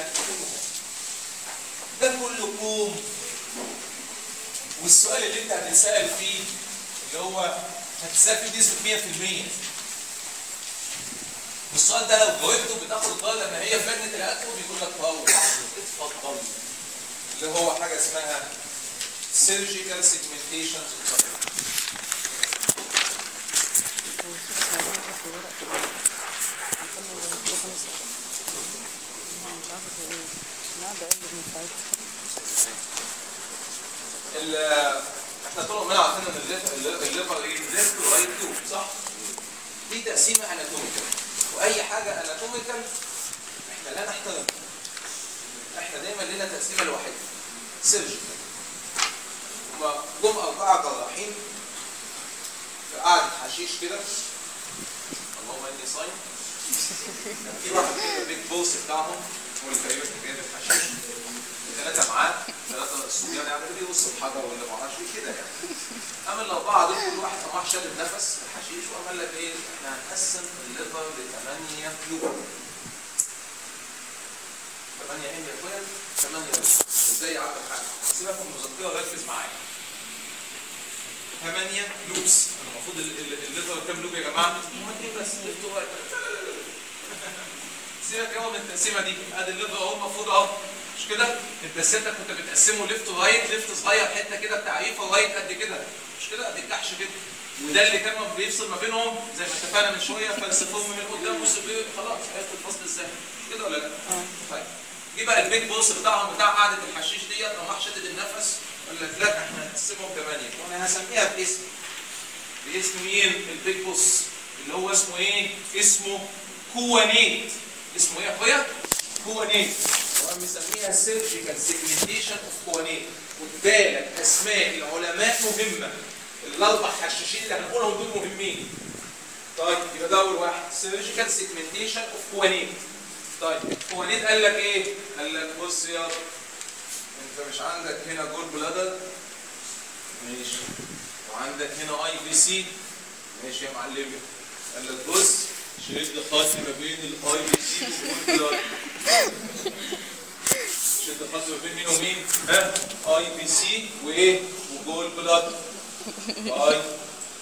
ده كله كوم والسؤال اللي انت هتتسال فيه اللي هو هتتسال فيه بنسبه 100% والسؤال ده لو جاوبته بتاخد الدرجه ان هي في لجنه الاتو بيقول لك واو اتفضل اللي هو حاجه اسمها سيرجيكال سيجمنتيشن ال- احنا طول عمرنا عارفين ان الليفر الليفر ايه ليفت ورايت تيوب صح؟ دي تقسيمه اناتوميكال واي حاجه اناتوميكال احنا لا نحترم احنا دايما لنا تقسيمه لوحدها سيرجيكال هما جم اربعه جراحين في قعده حشيش كده اللهم اني صايم كان في واحد كده بيج بوس بتاعهم هو اللي تقريبا كان جايب الحشيش ثلاثه معاه ثلاثه الصبيان يعني اللي بيبص بحجر ولا ما اعرفش ايه كده يعني اما الاربعه دول كل واحد راح شال النفس الحشيش وعمل لك ايه احنا هنقسم الليفر لثمانيه كيلو ثمانيه ايه يا اخويا؟ ثمانيه بس ازاي يا عبد الحاج؟ سيبك من المذكره ركز معايا ثمانيه لوبس المفروض ال- ال- الليفر كام لوب يا جماعه؟ مهمين بس ليفت ورايت. سيبك يابا من التقسيمه دي ادي الليفر اهو المفروض اهو مش كده؟ انت سيادتك كنت بتقسمه ليفت ورايت ليفت صغير حته كده بتعريفه ورايت قد كده مش كده قد الكحش كده وده اللي كان بيفصل ما بينهم زي ما اتفقنا من شويه فلسفهم من قدام وسيبيه خلاص عرفت الفصل ازاي كده ولا لا؟ طيب جه بقى البيج بوس بتاعهم بتاع قعده الحشيش ديت قام راح شدد النفس قال لك لا احنا هنقسمهم ثمانيه وانا هسميها باسم باسم مين؟ البيج بوس اللي هو اسمه ايه؟ اسمه كوانيت اسمه ايه يا اخويا؟ كوانيت وقام مسميها سيرجيكال سيجمنتيشن اوف كوانيت خد بالك اسماء العلماء مهمه الاربع حشاشين اللي هنقولهم دول مهمين طيب يبقى ده اول واحد سيرجيكال سيجمنتيشن اوف كوانيت طيب كوانيت قال لك ايه؟ قال لك بص يا انت مش عندك هنا جول بلادر ماشي وعندك هنا اي في سي ماشي يا معلمي قال لك بص شد خط ما بين الاي في سي والجول بلادر شد خط ما بين مين ومين؟ ها؟ اي في سي وايه؟ وجول بلادر اي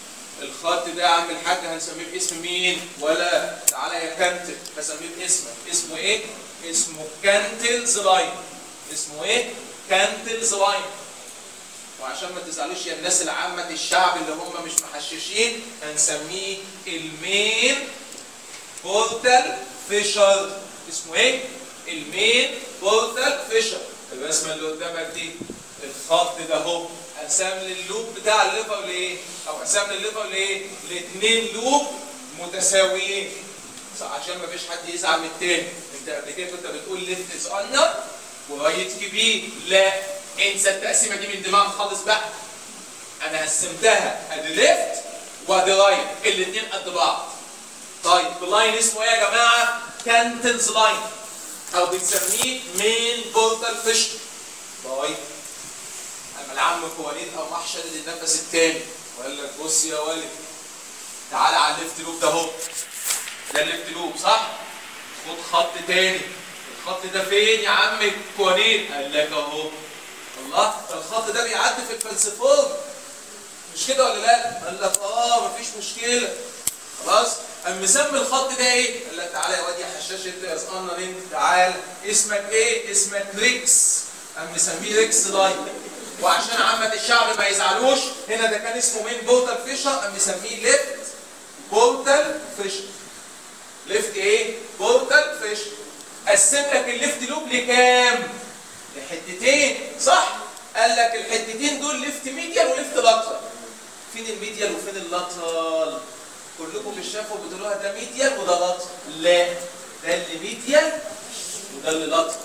الخط ده يا عم الحاج هنسميه باسم مين ولا تعالى يا كانتل هسميه باسمك اسمه ايه اسمه كانتلز لاين اسمه ايه كانتلز لاين وعشان ما تزعلوش يا الناس العامة الشعب اللي هم مش محششين هنسميه المين بورتال فيشر اسمه ايه؟ المين بورتال فيشر الرسمة اللي قدامك دي الخط ده اهو قسم لي اللوب بتاع الليفر لايه؟ او قسم لي الليفر لايه؟ لاثنين لوب متساويين صح عشان ما فيش حد يزعل من التاني انت قبل كده كنت بتقول ليفت از اندر ورايت كبير لا انسى التقسيمه دي من دماغك خالص بقى انا قسمتها ادي ليفت وادي رايت الاثنين قد بعض طيب اللاين اسمه ايه يا جماعه كانتنز لاين او بنسميه مين بورتال فيش طيب اما العم كواليد او محشد النفس الثاني وقال لك بص يا والد تعالى على الليفت لوب ده اهو ده الليفت لوب صح خد خط تاني الخط ده فين يا عم كواليد قال لك اهو الله ده الخط ده بيعدي في الفلسفور مش كده ولا لا قال لك اه مفيش مشكله خلاص قام مسمي الخط ده ايه؟ قال لك تعالى يا واد يا حشاش انت يا صقنا انت تعال اسمك ايه؟ اسمك ريكس قام مسميه ريكس لاين وعشان عامة الشعب ما يزعلوش هنا ده كان اسمه مين بورتال فيشر قام مسميه ليفت بورتال فيشر ليفت ايه؟ بورتال فيشر قسم لك الليفت لوب لكام؟ لحتتين صح؟ قال لك الحتتين دول ليفت ميديال وليفت لاترال فين الميديال وفين اللاترال؟ كلكم مش شافوا بتقولوها ده ميديال وده لاترال لا ده اللي ميديال وده اللي لاترال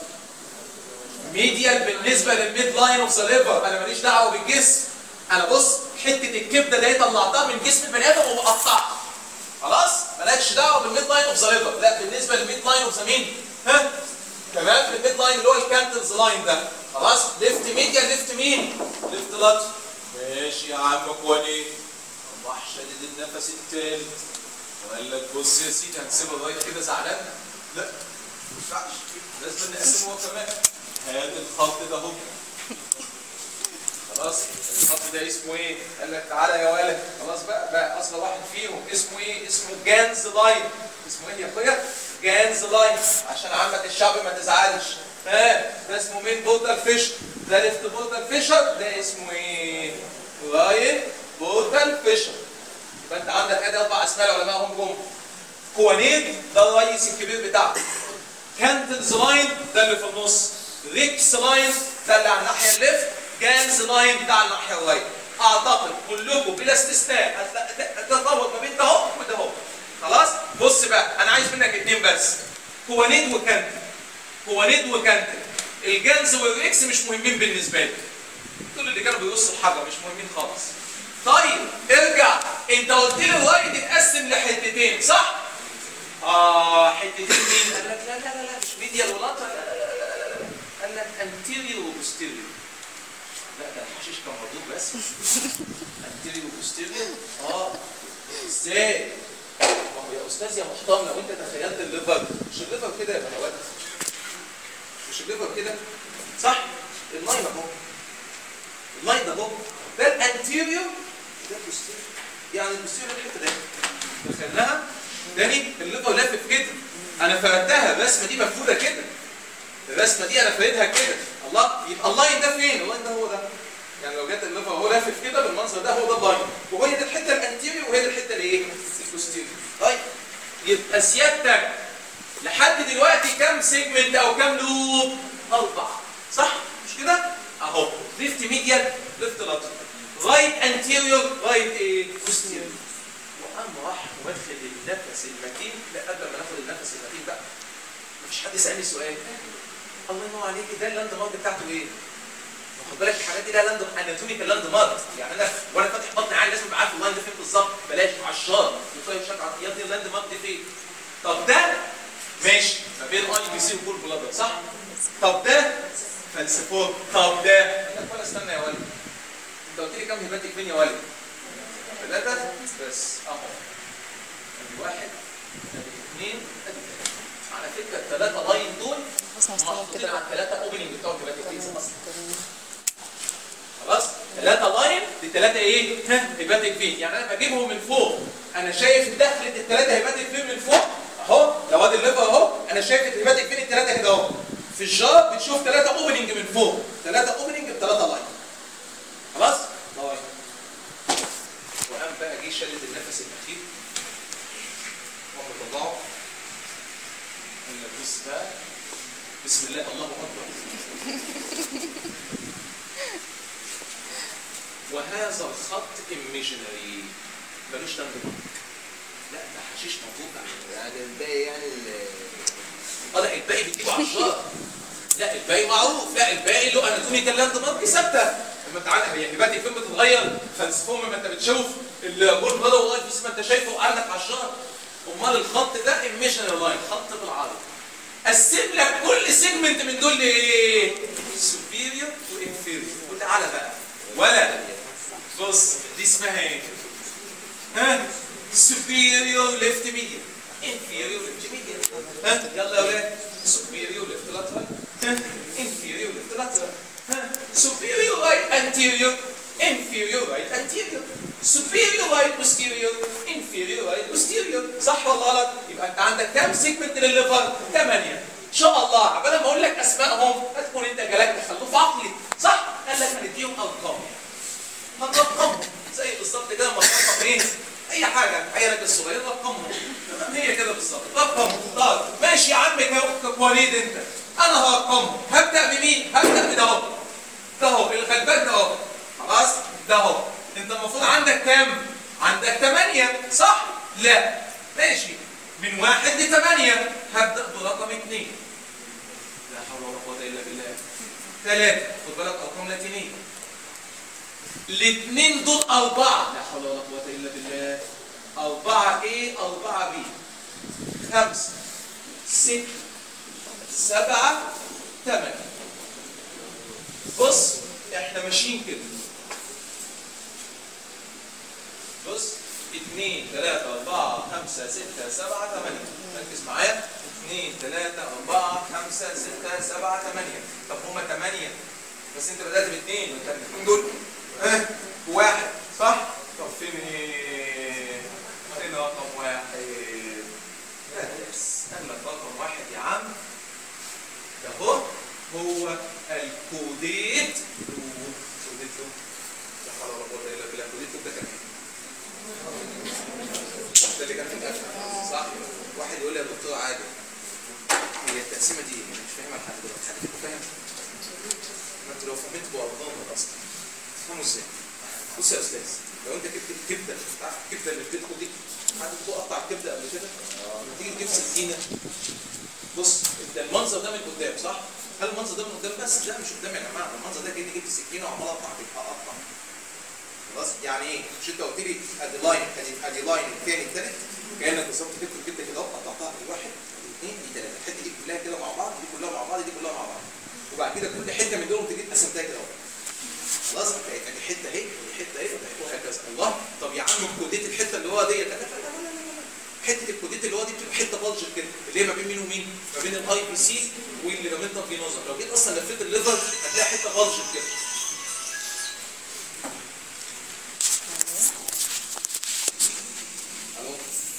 ميديال بالنسبه للميد لاين اوف ذا ليفر انا ماليش دعوه بالجسم انا بص حته الكبده دي طلعتها من جسم البني ادم ومقطعها خلاص مالكش دعوه بالميد لاين اوف ذا ليفر لا بالنسبه للميد لاين اوف ذا مين ها تمام الميد لاين اللي هو الكانتلز لاين ده خلاص ليفت ميديال ليفت مين ليفت لاترال ماشي يا عم كوالي الله شدد النفس التالت وقال لك بص يا سيدي هنسيبه لغايه كده زعلان لا ما ينفعش لازم نقسمه هو كمان هات الخط ده اهو خلاص الخط ده اسمه ايه؟ قال لك تعالى يا ولد خلاص بقى بقى اصل واحد فيهم اسمه ايه؟ اسمه جانز لاين اسمه ايه يا اخويا؟ جانز لاين عشان عامة الشعب ما تزعلش ها ده اسمه مين بورتال فيش ده ليفت بورتال فيشر ده اسمه ايه؟ لاين بورتال فيشر يبقى انت عندك ادي اربع اسماء العلماء هم جم كوانيد ده الرئيس الكبير بتاعك كانتنز لاين ده اللي في النص ريكس لاين ده اللي على الناحيه الليفت جانز لاين بتاع الناحيه الرايت اعتقد كلكم بلا استثناء هتتفاوت ما بين ده اهو وده اهو خلاص بص بقى انا عايز منك اتنين بس كوانيد وكانتن كوانيد وكانتن الجانز والريكس مش مهمين بالنسبه لي دول اللي كانوا بيرصوا الحجر مش مهمين خالص طيب ارجع انت قلت لي الرايت اتقسم لحتتين صح؟ اه حتتين مين؟ قال لك لا لا لا لا مش ميديال ولا لا لا لا لا لا قال لك انتيريور وبوستيريور لا ده الحشيش كان موجود بس انتيريور وبوستيريور اه ازاي؟ ما هو يا استاذ يا محترم لو انت تخيلت الليفر مش الليفر كده يا بنوات مش الليفر كده صح؟ اللاين اهو اللاين ده اهو ده الانتيريور ده البوستيريور يعني البوستيريور الحته دي دخلناها تاني الليفر لافف كده انا فردتها الرسمه دي مفروده كده الرسمه دي انا فردها كده الله يبقى اللاين ده فين؟ اللاين ده هو ده يعني لو جت الليفر هو لافف كده بالمنظر ده هو ده اللاين وهي دي الحته الانتيريور وهي دي الحته الايه؟ البوستيريور طيب يبقى سيادتك لحد دلوقتي كام سيجمنت او كام لوب؟ اربعه صح؟ مش كده؟ اهو ليفت ميديال ليفت لاترال رايت انتيريور رايت ايه؟ بوستيريور وقام راح مدخل النفس المتين لا قبل ما ناخد النفس المتين بقى مفيش حد يسالني سؤال الله ينور عليك ده اللاند مارك بتاعته ايه؟ خد بالك الحاجات دي لها لاند اناتوميكال لاند مارك يعني انا وانا فاتح بطني عالي لازم ابقى عارف اللاين ده فين بالظبط بلاش عشار يطيب شك يا ابني اللاند مارك دي فين؟ طب ده ماشي ما بين اي بي سي وكول بلادر صح؟ طب ده فلسفور طب ده ولا استنى يا ولد انت قلت لي كام هيباتيك فين يا ولد؟ ثلاثة بس اهو ادي واحد ادي اثنين ادي ثلاثة على فكرة الثلاثة لاين دول حسن استلم محطوطين كده على الثلاثة اوبننج بتوع الهيباتيك فين كمان خلاص ثلاثة لاين دي ثلاثة ايه؟ ها هيباتيك فين يعني انا بجيبهم من فوق انا شايف دخلة الثلاثه هيباتيك فين من فوق اهو لو ادي الليفر اهو انا شايف الهيباتيك فين الثلاثه كده اهو في الجار بتشوف ثلاثه اوبننج من فوق ثلاثه اوبننج بثلاثه لاين خلاص؟ الله يكرمك. وقام بقى جه شدد النفس الاخير وقام طلعه قال لك بص بقى بسم الله الله اكبر وهذا الخط ايميجينري ملوش دم لا ده حشيش مطلوب يعني الباقي يعني ال- اه لا الباقي بتجيبه على الشهر لا الباقي معروف لا الباقي له اناتوميكال لاند مارك ثابته لما تعالى هي هباتي فين بتتغير فالسفوم ما انت بتشوف الجول بلادر والله في ما انت شايفه عندك على الشهر امال الخط ده ايميشنال لاين خط بالعرض قسم لك كل سيجمنت من دول لايه؟ سوبيريور وانفيريور وتعالى بقى ولا بص دي اسمها ايه؟ ها؟ سوبيريور ليفت ميديان انفيريور ليفت ميديان ها يلا يا ولاد سوبيريور ليفت لاترال inferior left lateral superior right anterior inferior right anterior superior right posterior inferior right posterior صح ولا غلط يبقى انت عندك كام سيجمنت للليفر 8 ان شاء الله عبال ما اقول لك اسمائهم هتكون انت جالك تخلف عقلي صح قال لك هنديهم ارقام هنرقمهم زي بالظبط كده ما ترقم ايه اي حاجه عيالك الصغير رقمهم تمام هي كده بالظبط رقم طيب ماشي يا عم كوكب وليد انت انا هرقمهم هبدا بمين هبدا بده اهو ده اهو الغلبان ده اهو خلاص ده اهو انت المفروض عندك كام عندك 8 صح لا ماشي من واحد لثمانية هبدا برقم اثنين لا حول ولا قوه الا بالله ثلاثة خد بالك ارقام لاتينيه الاثنين دول أربعة لا حول ولا قوة إلا بالله أربعة إيه أربعة بي خمسة ستة سبعة ثمانية بص إحنا ماشيين كده بص اثنين ثلاثة أربعة خمسة ستة سبعة ثمانية ركز معايا اثنين ثلاثة أربعة خمسة ستة سبعة ثمانية طب هما ثمانية بس أنت بدأت باثنين وأنت الاثنين دول ها واحد صح؟ طب فين ايه؟ فين رقم واحد؟ بس قال لك رقم واحد يا عم ده هو هو الكوديت لوب كوديت لوب لا حول ولا قوة إلا بالله كوديت لوب ده كان ايه؟ ده اللي كان في الآخر صح؟ واحد يقول لي يا دكتور عادل هي التقسيمة دي أنا مش فاهمها لحد دلوقتي حد فيكم فاهم؟ ما انتوا لو فهمتوا بقى أرقام أصلا تفهموا ازاي؟ بص يا استاذ لو انت جبت الكبده عارف الكبده اللي بتدخل دي حد تقطع الكبده قبل كده؟ لما تيجي تجيب سكينه بص انت المنظر ده من قدام صح؟ هل المنظر ده من قدام بس؟ لا مش قدام يا جماعه المنظر ده كاني جبت سكينه وعمال اقطع فيه اقطع خلاص يعني ايه؟ مش انت قلت لي ادي لاين ادي ادي لاين الثاني الثالث كانك بالظبط جبت الكبده كده قطعتها في واحد اثنين دي ثلاثه الحته دي كلها كده مع بعض دي كلها مع بعض دي كلها مع بعض وبعد كده كل حته من دول تجيب قسمتها كده اهو خلاص بقت ادي حته اهي ودي حته اهي وهكذا الله طب يا عم الكوديت الحته اللي هو ديت لا لا لا لا لا لا. حته الكوديت اللي هو دي بتبقى حته بلج كده اللي هي ما بين مين ومين؟ ما بين الاي بي سي واللي ما بين في نظر لو جيت اصلا لفيت الليفر هتلاقي حته بلج كده الو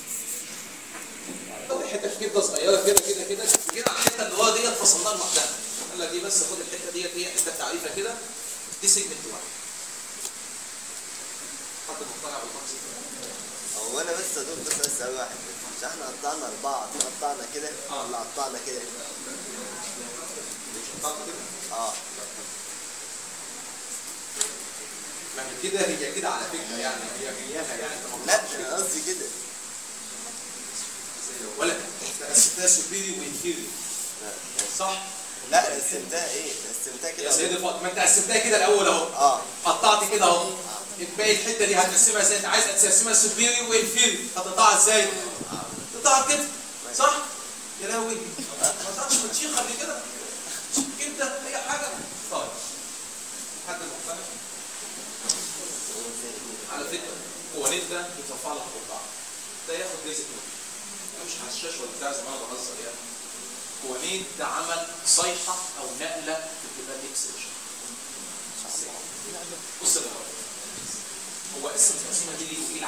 طب حته في كبده صغيره كده كده كده جينا على الحته اللي هو ديت فصلناها لوحدها قال لك دي بس خد الحته ديت هي حته تعريفه كده دي سيجمنت واحد حد مقتنع بالمقصد هو انا بس ادور بس بس سؤال واحد مش احنا قطعنا اربعه قطعنا كده آه. ولا قطعنا كده مش قطعت كده اه ما هي كده هي كده على فكره يعني هي هياها يعني انت ما لا قطعتش انا قصدي كده ولا ده سوبيريور وانفيريور صح؟ لا قسمتها ايه قسمتها يا كده سيدي فاطمه ما انت قسمتها كده الاول اهو اه قطعت كده اهو باقي الحته دي هتقسمها ازاي؟ انت عايز تقسمها سوبيريور وانفيريور هتقطعها ازاي؟ تقطعها كده صح؟ يا لهوي ما قطعتش بطيخ قبل كده كبده اي حاجه طيب حد مقتنع؟ على فكره هو نت ده بيترفع لك القطاع ده ياخد جزء منه ده مش حشاش ولا بتاع زي ما انا بهزر يعني هو نيت ده عمل صيحه او نقله بتبقى اكسجن بص يا جماعه هو قسم تقسيمه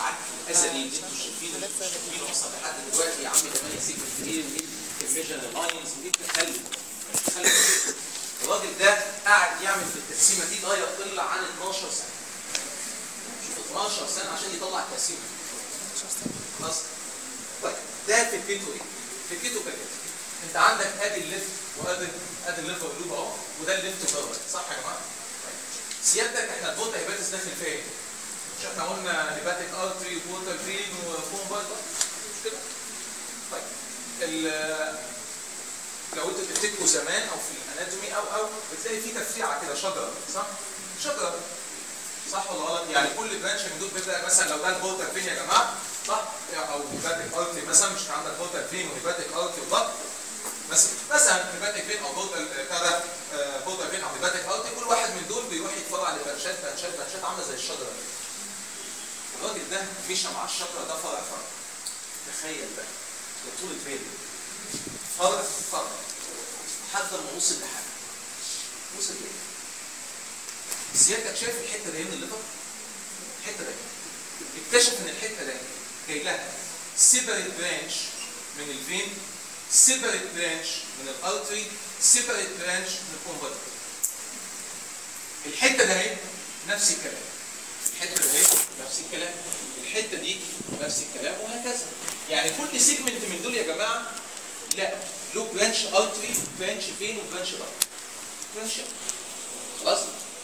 العك الازلي اللي انتوا شايفينه شايفينه اصلا لحد دلوقتي يا عم 8 سيجمنت ايه الميجن لاينز ودي بتتخلف بتتخلف. الراجل ده قاعد يعمل في التقسيمه دي لا يقل عن 12 سنه شوف 12 سنه عشان يطلع التقسيمه خلاص طيب ده فكرته ايه؟ فكرته كده انت عندك ادي الليفت وادي ادي الليفت واللوب اهو وده الليفت فورورد صح يا جماعه؟ طيب سيادتك احنا الفوتا هيباتس داخل فين؟ ايه؟ مش احنا قلنا هيباتيك ارتري وبورتال فين وفون بايت مش كده؟ طيب ال- لو انتوا تفتكروا زمان او في الاناتومي او او بتلاقي في تفريعه كده شجره صح؟ شجره صح ولا غلط؟ يعني كل برانش من دول بيبدا مثلا لو ده البورتال فين يا جماعه صح؟ او هيباتيك ارتري مثلا مش عندك بورتال فين وهيباتيك ارتري وضغط مثلا مثلا هيباتيك فين او بورتال بتاع ده آه، بورتال فين او هيباتيك ارتري كل واحد من دول بيروح يتفرع لبرشات برشات برشات عامله زي الشجره كده. الراجل ده مشى مع الشجره ده فرع فرع تخيل بقى ده طول بالي فرع فرع لحد ما وصل لحاجه وصل لايه؟ سيادتك شايف الحته دي من الليفر؟ الحته دي اكتشف ان الحته دي جاي لها سيبريت برانش من الفين سيبريت برانش من الارتري سيبريت برانش من الكونفرتر الحته ده اهي نفس الكلام الحته ده اهي نفس الكلام الحته دي نفس الكلام وهكذا يعني كل سيجمنت من دول يا جماعه لا له برانش ارتري برانش فين وبرانش بره برانش خلاص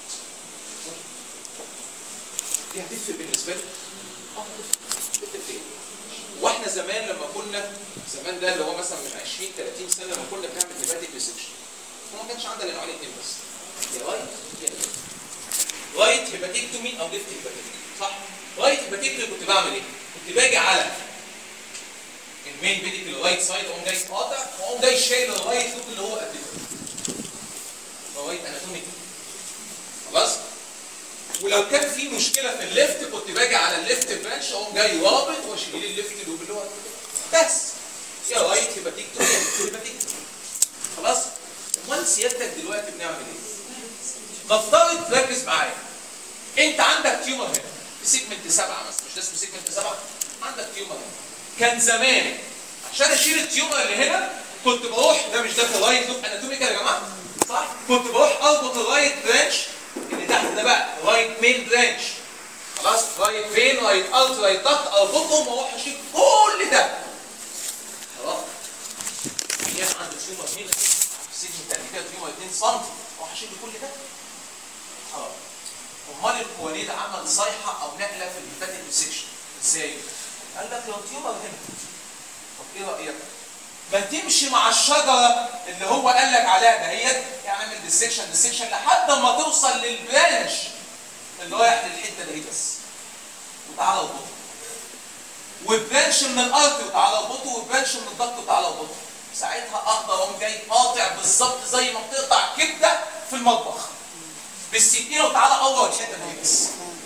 دي هتفرق بالنسبه لي اه هتفرق هتفرق. واحنا زمان لما كنا زمان ده اللي هو مثلا من 20 30 سنه لما كنا بنعمل هيباتيك ريسكشن ما كانش عندنا نوعين اتنين بس يا رايت يا ليفت رايت هيباتيكتومي او ليفت هيباتيكتومي صح رايت هيباتيكتومي كنت بعمل ايه؟ كنت باجي على المين بيديك الرايت سايد اقوم جاي قاطع واقوم جاي شايل الرايت لوب اللي هو قد كده رايت اناتوميك خلاص ولو كان في مشكله في الليفت كنت باجي على الليفت برانش اقوم جاي رابط واشيل الليفت لوب اللي هو قد كده بس يا رايت يبقى تكتب يا ليفت يبقى تكتب خلاص امال سيادتك دلوقتي بنعمل ايه؟ نفترض ركز معايا انت عندك تيومر هنا في سيجمنت سبعه مثلا مش ده اسمه سيجمنت سبعه عندك تيومر هنا كان زمان عشان اشيل التيومر اللي هنا كنت بروح ده مش ده في الرايت لوب اناتوميكال يا جماعه صح كنت بروح اربط الرايت برانش اللي تحت ده بقى رايت مين برانش خلاص رايت فين رايت الت رايت ضغط اربطهم واروح اشيل كل ده خلاص ايام عند تيومر هنا في سيجمنت قد كده تيومر 2 سم اروح اشيل كل ده خلاص امال الكواليد عمل صيحه او نقله في الهيباتيك سيكشن ازاي؟ قال لك لو تيومر هنا طب ايه رايك؟ ما تمشي مع الشجره اللي هو قال لك عليها دهيت اعمل ديسكشن ديسكشن لحد ما توصل للبرانش اللي رايح للحته دي بس وتعالى اربطه وبرانش من الارض وتعالى اربطه وبرانش من الضغط وتعالى اربطه ساعتها اقدر اقوم جاي قاطع بالظبط زي ما بتقطع كبده في المطبخ بالسكينه وتعالى قور الحته دي بس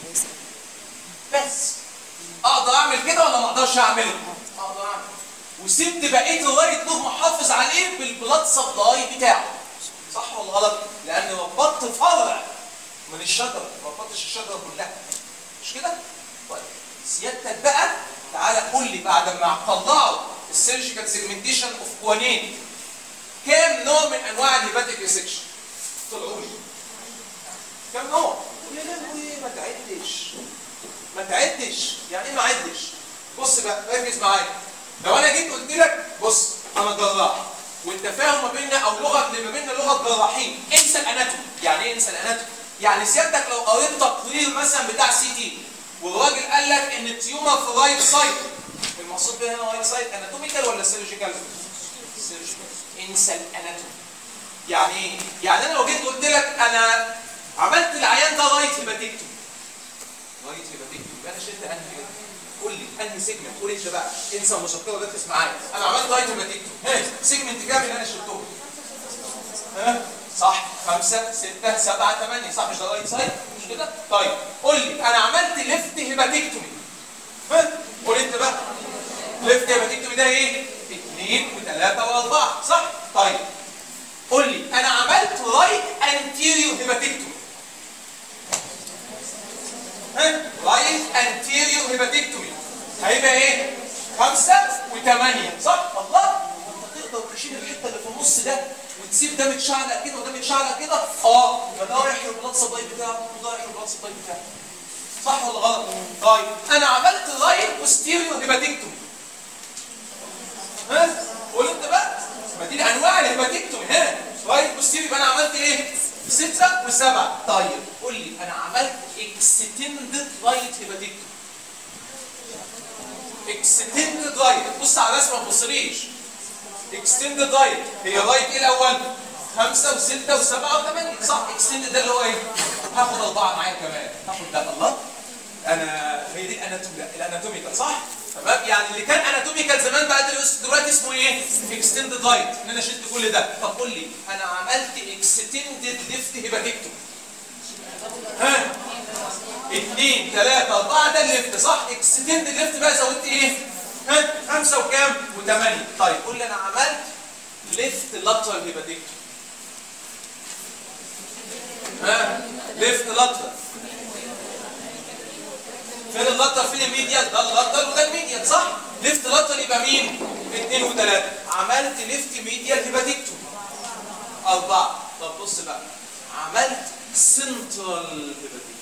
بس اقدر اعمل كده ولا ما اقدرش اعمله؟ اقدر اعمل وسبت بقيه الرايت لوب محافظ عليه بالبلاد سبلاي بتاعه صح ولا غلط؟ لان ربطت فرع من الشجره ما ربطتش الشجره كلها مش كده؟ طيب سيادتك بقى تعالى قول لي بعد ما طلعوا السيرجيكال سيجمنتيشن اوف كوانين كام نوع من انواع الهيباتيك ريسكشن؟ طلعوا لي كام نوع؟ يا لهوي ما تعدش ما تعدش يعني ايه ما عدش؟ بص بقى ركز معايا لو انا جيت قلت لك بص انا جراح والتفاهم ما بيننا او لغه اللي ما بيننا لغه جراحين انسى الاناتومي يعني ايه انسى الاناتومي؟ يعني سيادتك لو قريت تقرير مثلا بتاع سي تي والراجل قال لك ان التيومر في رايت سايد المقصود بيه هنا رايت سايد اناتوميكال ولا سيرجيكال؟ سيرجيكال انسى الاناتومي يعني ايه؟ يعني انا لو جيت قلت لك انا عملت العيان ده رايت هيباتيكتومي رايت هيباتيكتومي يبقى انا شلت انهي قول لي انهي سيجمنت قول انت بقى انسى المشكله ركز معايا انا عملت رايت هيباتيكتومي ها سيجمنت كام اللي انا شلتهم؟ ها صح خمسة ستة سبعة ثمانية صح مش ده رايت سايد مش كده؟ طيب قول لي انا عملت ليفت هيباتيكتومي ها قول انت بقى ليفت هيباتيكتومي ده ايه؟ اثنين وثلاثة واربعة صح؟ طيب قول لي انا عملت رايت انتيريو هيباتيكتومي ها رايت انتيريو هيباتيكتومي هيبقى ايه؟ خمسة وثمانية صح؟ الله انت تقدر تشيل الحتة اللي في النص ده وتسيب ده متشعلق كده وده متشعلق كده اه فده رايح للبلاد سبلاي بتاعه وده رايح للبلاد سبلاي بتاعه صح ولا غلط؟ طيب انا عملت رايت بوستيريو هيباتيكتومي ها؟ قول انت بقى ما دي انواع الهيباتيكتومي ها رايت بوستيريو يبقى انا عملت ايه؟ ستة وسبعة طيب قول لي انا عملت اكستندد رايت هيباتيكتومي اكستندد رايت بص على الرسمه ما تبصليش اكستندد رايت هي رايت ايه الاول؟ خمسة وستة وسبعة وثمانية صح اكستندد ده اللي هو ايه؟ هاخد أربعة معايا كمان هاخد ده الله أنا هي دي الأناتومي الأناتوميكال صح؟ تمام يعني اللي كان أناتوميكال زمان بقى دلوقتي دلوقتي اسمه ايه؟ اكستندد رايت إن أنا شلت كل ده طب قول لي أنا عملت اكستندد ليفت هيباتيكتومي ها؟ اثنين ثلاثة أربعة ده الليفت صح؟ اكستند الليفت بقى زودت إيه؟ ها؟ خمسة وكام؟ وثمانية طيب قول لي أنا عملت ليفت لاترال هيباتيكتومي ها؟ ليفت لاترال فين اللاترال فين الميديال؟ ده اللاترال وده الميديال صح؟ ليفت لاترال يبقى مين؟ اثنين وثلاثة عملت ليفت ميديال هيباتيكتومي أربعة طب بص بقى عملت سنترال هيباتيكتومي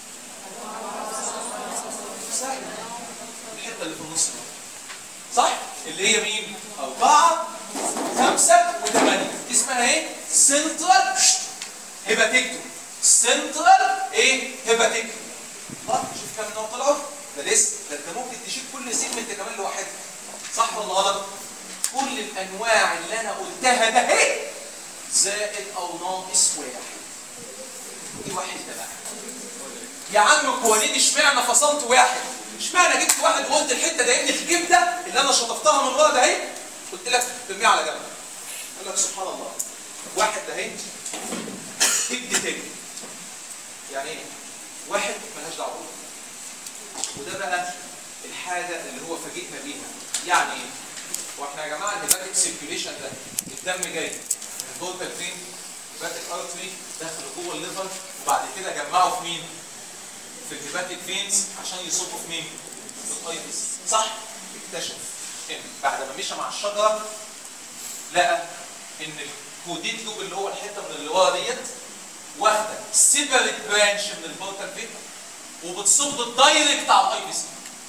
سهل الحته اللي في النص دي صح اللي هي مين أربعة خمسة وثمانية دي اسمها ايه سنترال هيباتيكتوم سنترال ايه هيباتيكتوم طب شوف كام نوع طلعوا ده لسه ده انت ممكن تشيل كل سيجمنت كمان لوحدها صح ولا غلط كل الانواع اللي انا قلتها ده اهي زائد او ناقص واحد دي واحد ده بقى يا عم قوانين اشمعنى فصلت واحد اشمعنى جبت واحد وقلت الحته ده ابن الكبده اللي انا شطفتها من ورا ده اهي قلت لك ترميها على جنب قال لك سبحان الله واحد ده اهي كبد تاني يعني ايه واحد ملهاش دعوه وده بقى الحاجه اللي هو فاجئنا بيها يعني ايه واحنا يا جماعه الهيباتيك سيركيوليشن ده الدم جاي من البورتال فين الهيباتيك ارتري دخل جوه الليفر وبعد كده جمعوا في مين في الهيباتيك فينز عشان يصبوا في مين؟ في الايرس صح؟ اكتشف ان بعد ما مشى مع الشجره لقى ان الكوديت لوب اللي هو الحته من اللي ورا ديت واخده سيبريت برانش من البورتال فين وبتصب الدايركت على الاي بي سي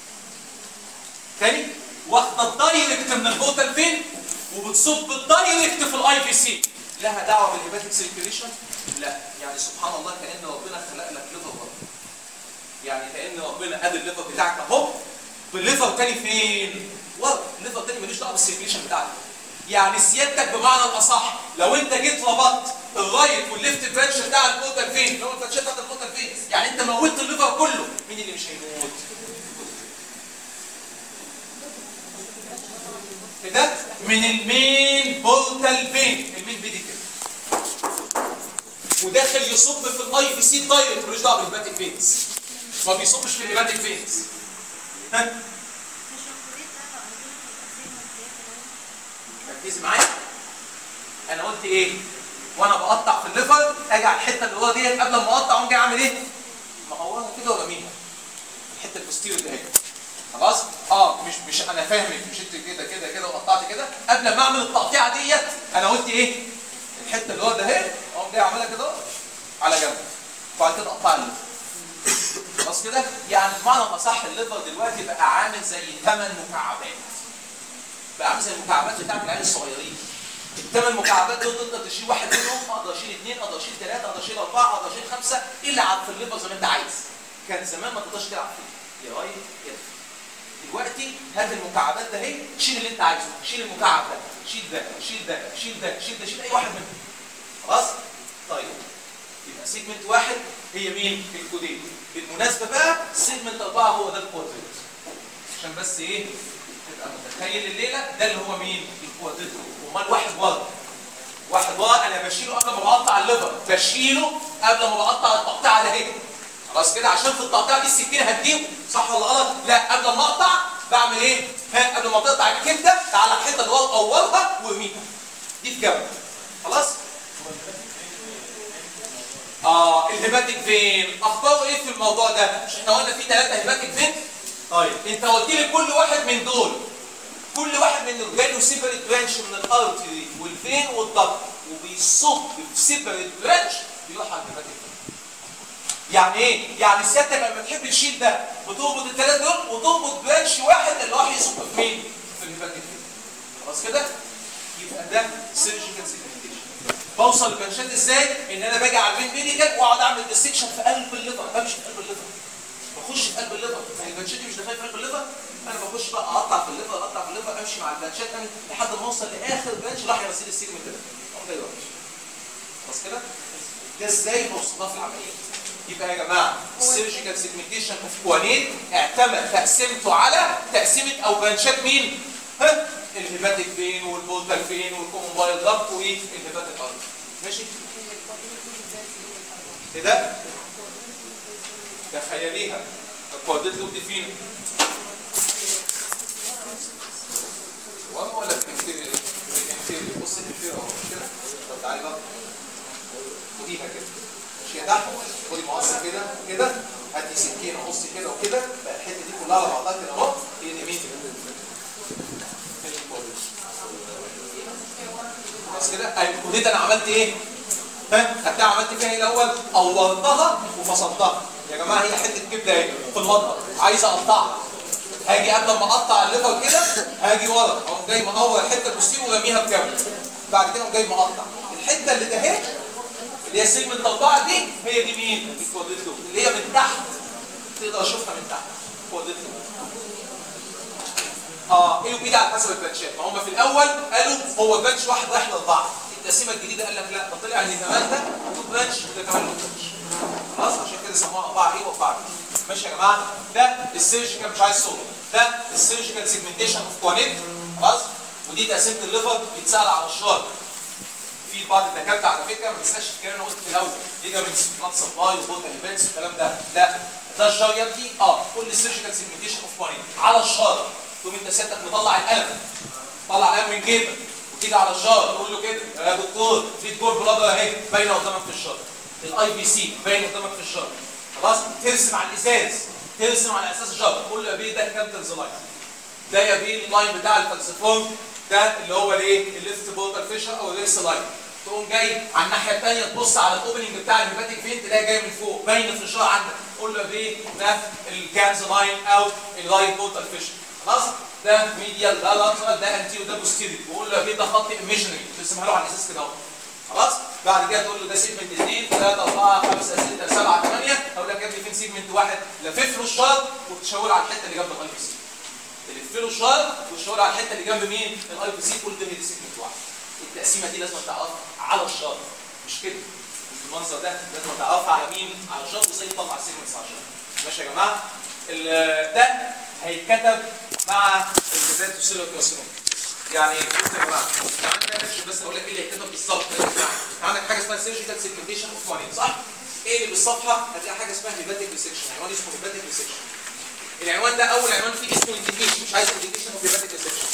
تاني واخده الدايركت من البورتال فين وبتصب الدايركت في الاي بي سي لها دعوه بالهيباتيك سيركيوليشن؟ لا يعني سبحان الله كان ربنا خلق لك ليفر برضه يعني كان ربنا قاد الليفر بتاعك اهو بالليفر تاني فين؟ ورا الليفر تاني ملوش دعوه بالسيركيشن بتاعك يعني سيادتك بمعنى الاصح لو انت جيت ربطت الرايت والليفت برانش بتاع البورتال فين؟ اللي هو البرانشات بتاعت البورتال فين؟ يعني انت موتت الليفر كله مين اللي مش هيموت؟ كده من المين بورتال فين؟ المين بيدي كده وداخل يصب في الاي بي سي دايركت ملوش دعوه بالهيباتيك فينز ما بيصبش في الهيباتيك فينز ها ركزي معايا انا قلت ايه وانا بقطع في الليفر اجي على الحته اللي ورا ديت قبل ما اقطع اقوم جاي اعمل ايه مقورها كده وارميها الحته البوستيريور دي اهي خلاص اه مش مش انا فاهمك مش انت كده كده كده وقطعت كده قبل ما اعمل التقطيعه ديت انا قلت ايه الحته اللي ورا ده اهي اقوم جاي اعملها كده على جنب وبعد كده اقطع الليفر خلاص كده يعني بمعنى اصح الليفر دلوقتي بقى عامل زي ثمان مكعبات بقى عامل زي المكعبات بتاعت العيال الصغيرين الثمان مكعبات دول تقدر تشيل واحد منهم اقدر اشيل اثنين اقدر اشيل ثلاثه اقدر اشيل اربعه اقدر اشيل خمسه العب في الليفر زي ما انت عايز كان زمان ما تقدرش تلعب فيه يا رايت يا لفت. دلوقتي هات المكعبات ده اهي شيل اللي انت عايزه شيل المكعب ده شيل ده شيل ده شيل ده شيل ده شيل اي واحد منهم خلاص طيب يبقى سيجمنت واحد هي مين الكودين بالمناسبه بقى سيجمنت اربعه هو ده الكوادريت عشان بس ايه تبقى متخيل الليله ده اللي هو مين الكوادريت امال واحد ورا واحد ورا انا بشيله قبل ما بقطع الليفر بشيله قبل ما بقطع التقطيعه ده اهي خلاص كده عشان في التقطيعه دي السكينه هتجيبه صح ولا غلط لا قبل ما اقطع بعمل ايه ها قبل ما تقطع الكبده تعالى الحته اللي ورا قورها وارميها دي في جنب خلاص اه الهيباتيك فين اخباره ايه في الموضوع ده مش احنا قلنا في ثلاثه هيباتيك فين طيب انت قلت لي كل واحد من دول كل واحد من دول جاله سيبريت برانش من الارتري والفين والضغط وبيصب في سيبريت برانش بيروح على الهيباتيك يعني ايه؟ يعني سيادتك لما تحب تشيل ده بتربط الثلاثه دول وتربط برانش واحد اللي راح يصب في مين؟ في الهيباتيك خلاص كده؟ يبقى ده سيرجيكال سيجمنتيشن بوصل للبرانشات ازاي؟ ان انا باجي على الفين ميديكال واقعد اعمل ديسكشن في قلب الليفر بمشي في قلب الليفر بخش في قلب الليفر يعني البنشات دي مش داخله في قلب الليفر انا بخش بقى اقطع في الليفر اقطع في الليفر امشي مع البنشات تاني لحد ما اوصل لاخر بنش راح يغسل السيجمنت ده اقوم جاي واقف. خلاص كده ده ازاي بوصلها في العمليه يبقى يا جماعه السيرجيكال سيجمنتيشن اوف كوانيت اعتمد تقسيمته على تقسيمه او بنشات مين؟ ها الهيباتيك فين والبولتال فين والكومبايل ضغط والهيباتيك ارض ماشي ايه ده؟ تخيليها الكوادرات لوب دي فين؟ وانا ولا بتنكري بتنكري بص الانفير اهو مش كده؟ طب تعالي بقى خديها كده مش يا تحت خدي مقص كده كده هاتي سكينه قص كده وكده بقى الحته دي كلها على بعضها كده اهو هي دي مين؟ هي الكوادرات. خلاص كده؟ ايوه الكوادرات انا عملت ايه؟ فاهم؟ هتلاقي عملت فيها ايه الاول؟ قورتها وفصلتها يا جماعه هي حته كبده اهي في المطبخ عايز اقطعها هاجي قبل ما اقطع الليفر كده هاجي ورا اقوم جاي مقور الحته البوستير وراميها بكامل بعد كده اقوم جاي مقطع الحته اللي ده اهي اللي هي سيجمنت اربعه دي هي دي مين؟ الكوادريتو اللي هي من تحت تقدر اشوفها من تحت كوادريتو اه ايه وبيدي على حسب الباتشات ما هم في الاول قالوا هو باتش واحد رايح لاربعه التقسيمه الجديده قال لك لا ده طلع ان كمان ده له باتش وده كمان له باتش خلاص عشان كده سموها اربعه ايه واربعه بي ماشي يا جماعه ده السيرجيكال مش عايز صوت ده السيرجيكال سيجمنتيشن اوف كوانيت خلاص ودي تقسيمه الليفر بيتسال على الشر في بعض الدكاتره على فكره ما بيسالش الكلام اللي أنا قلته في الاول ليجامنتس بلاد سبلاي وبوتا هيباتس والكلام ده لا ده الجار يبدي اه كل السيرجيكال سيجمنتيشن اوف كوانيت على الشر تقوم انت سيادتك مطلع القلم طلع القلم من جيبك وتيجي على الجار تقول له كده يا دكتور في دكتور بلادر اهي باينه قدامك في الشر الاي بي سي باين قدامك في الشر خلاص ترسم على الازاز ترسم على اساس الجر تقول له يا بيه ده كابتنز لاين ده يا بيه اللاين بتاع الفلسفون ده اللي هو الايه الليفت بوردر فيشر او الريكس لاين تقوم جاي على الناحيه الثانيه تبص على الاوبننج بتاع الهيباتيك فين تلاقي جاي من فوق باين في الشر عندك قول له يا بيه ده الكانز لاين او اللاين بوردر فيشر خلاص ده ميديال ده لاترال ده انتيريو ده بوستيريو وقول له يا بيه ده خط ايميجنري ترسمها له على الاساس كده اهو خلاص بعد كده تقول له ده سيجمنت 2 3 4 5 6 7 8 اقول لك يا ابني فين سيجمنت واحد لفف له الشارت وتشاور على الحته اللي جنب الاي بي سي تلف له الشارت وتشاور على الحته اللي جنب مين الاي بي سي تقول ده هي دي سيجمنت واحد التقسيمه دي لازم تعرفها على الشارت مش كده المنظر ده لازم تعرفها على مين على الشارت وازاي تطلع السيجمنتس على الشارت ماشي يا جماعه ال- ده هيتكتب مع الكتاب السيلو كارسينوم يعني بص يا جماعه انت عندك بس اقول لك ايه اللي هيتكتب بالظبط عندك حاجه اسمها سيرجيكال سيجمنتيشن اوف ماني صح؟ ايه اللي بالصفحه؟ هتلاقي حاجه اسمها هيباتيك ريسكشن عنوان اسمه هيباتيك ريسكشن العنوان ده اول عنوان فيه اسمه انديكيشن مش عايز انديكيشن اوف هيباتيك ريسكشن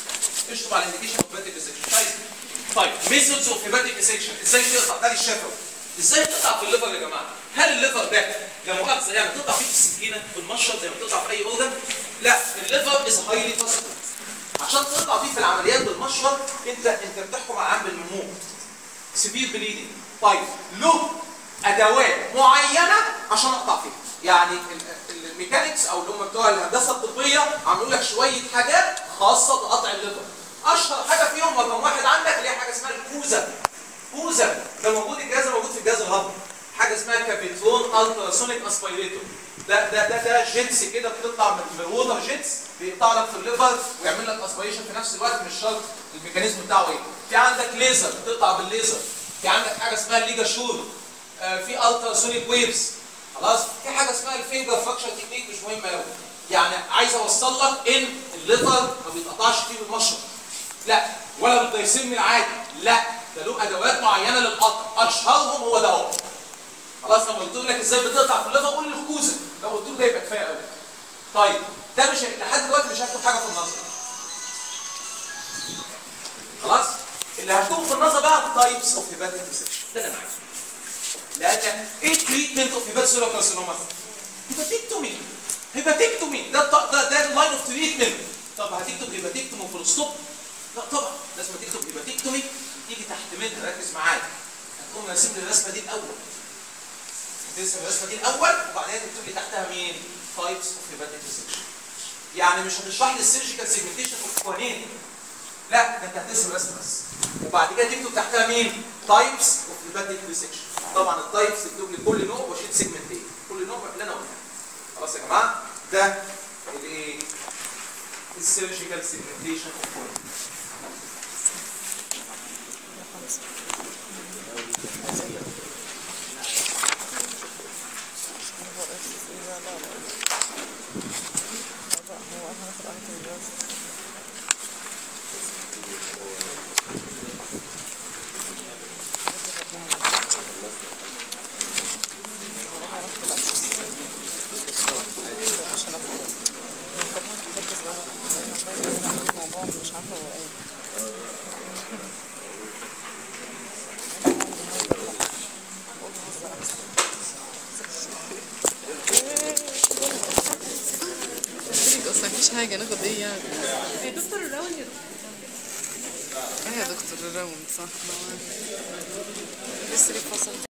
اشطب على الانديكيشن اوف هيباتيك ريسكشن مش عايز طيب ميثودز اوف هيباتيك ريسكشن ازاي تقطع ده للشفوي ازاي تقطع في الليفر يا جماعه؟ هل الليفر ده لا مؤاخذه يعني تقطع فيه بالسكينه بالمشرط زي ما بتقطع في اي اورجن؟ لا الليفر از هايلي فاسكولار عشان تقطع فيه في العمليات بالمشرط انت انت بتحكم على عام بالنمو سيفير بليدنج طيب له ادوات معينه عشان اقطع فيها يعني ال- ال- الميكانيكس او اللي هم بتوع الهندسه الطبيه عملوا لك شويه حاجات خاصه بقطع الليفر اشهر حاجه فيهم رقم واحد عندك اللي هي حاجه اسمها الكوزا كوزا ده موجود الجهاز ده موجود في الجهاز الهضمي حاجه اسمها كابيترون التراسونيك اسبيريتور ده ده ده ده جيتس كده بتطلع من من الووتر جيتس بيقطع لك في الليفر ويعمل لك اسبيريشن في نفس الوقت مش شرط الميكانيزم بتاعه ايه في عندك ليزر بتقطع بالليزر في عندك حاجه اسمها الليجا شور آه في التراسونيك ويفز خلاص في حاجه اسمها الفينجر فراكشر تكنيك مش مهمه قوي يعني عايز اوصل لك ان الليفر ما بيتقطعش فيه بالمشرط لا ولا بالدايسيم العادي لا ده له ادوات معينه للقطع اشهرهم هو ده اهو خلاص لما قلت لك ازاي بتقطع في الليفر قول لي الكوزه لو قلت له ده يبقى كفايه قوي طيب ده مش هي- لحد دلوقتي مش هكتب حاجه في النظر خلاص اللي هكتبه في النظر بقى تايبس اوف هيباتيك ريسكشن ده اللي انا عايزه لان ايه تريتمنت اوف هيباتيك كارسينوما هيباتيكتومي هيباتكتومي ده الط- ده ده اللاين اوف تريتمنت طب هتكتب هيباتكتومي في الستوب لا طبعا لازم تكتب هيباتكتومي تيجي تحت منها ركز معايا هتقوم راسم لي الرسمه دي الاول هترسم الرسمه دي الاول وبعدين تكتب لي تحتها مين؟ تايبس اوف هيباتيك ديسكشن يعني مش هتشرح لي السيرجيكال سيجمنتيشن اوف كوانين لا ده انت هترسم الرسمه بس وبعد كده تكتب تحتها مين؟ تايبس اوف هيباتيك ديسكشن طبعا التايبس تكتب لي كل نوع واشيل سيجمنتين كل نوع اللي انا قلتها خلاص يا جماعه ده الايه؟ السيرجيكال سيجمنتيشن اوف كوانين مش عارفه هو ايه اصلا مفيش حاجه ناخد ايه يعني دكتور الراوند يا دكتور ايه يا دكتور الراوند صح لسه ليه فصل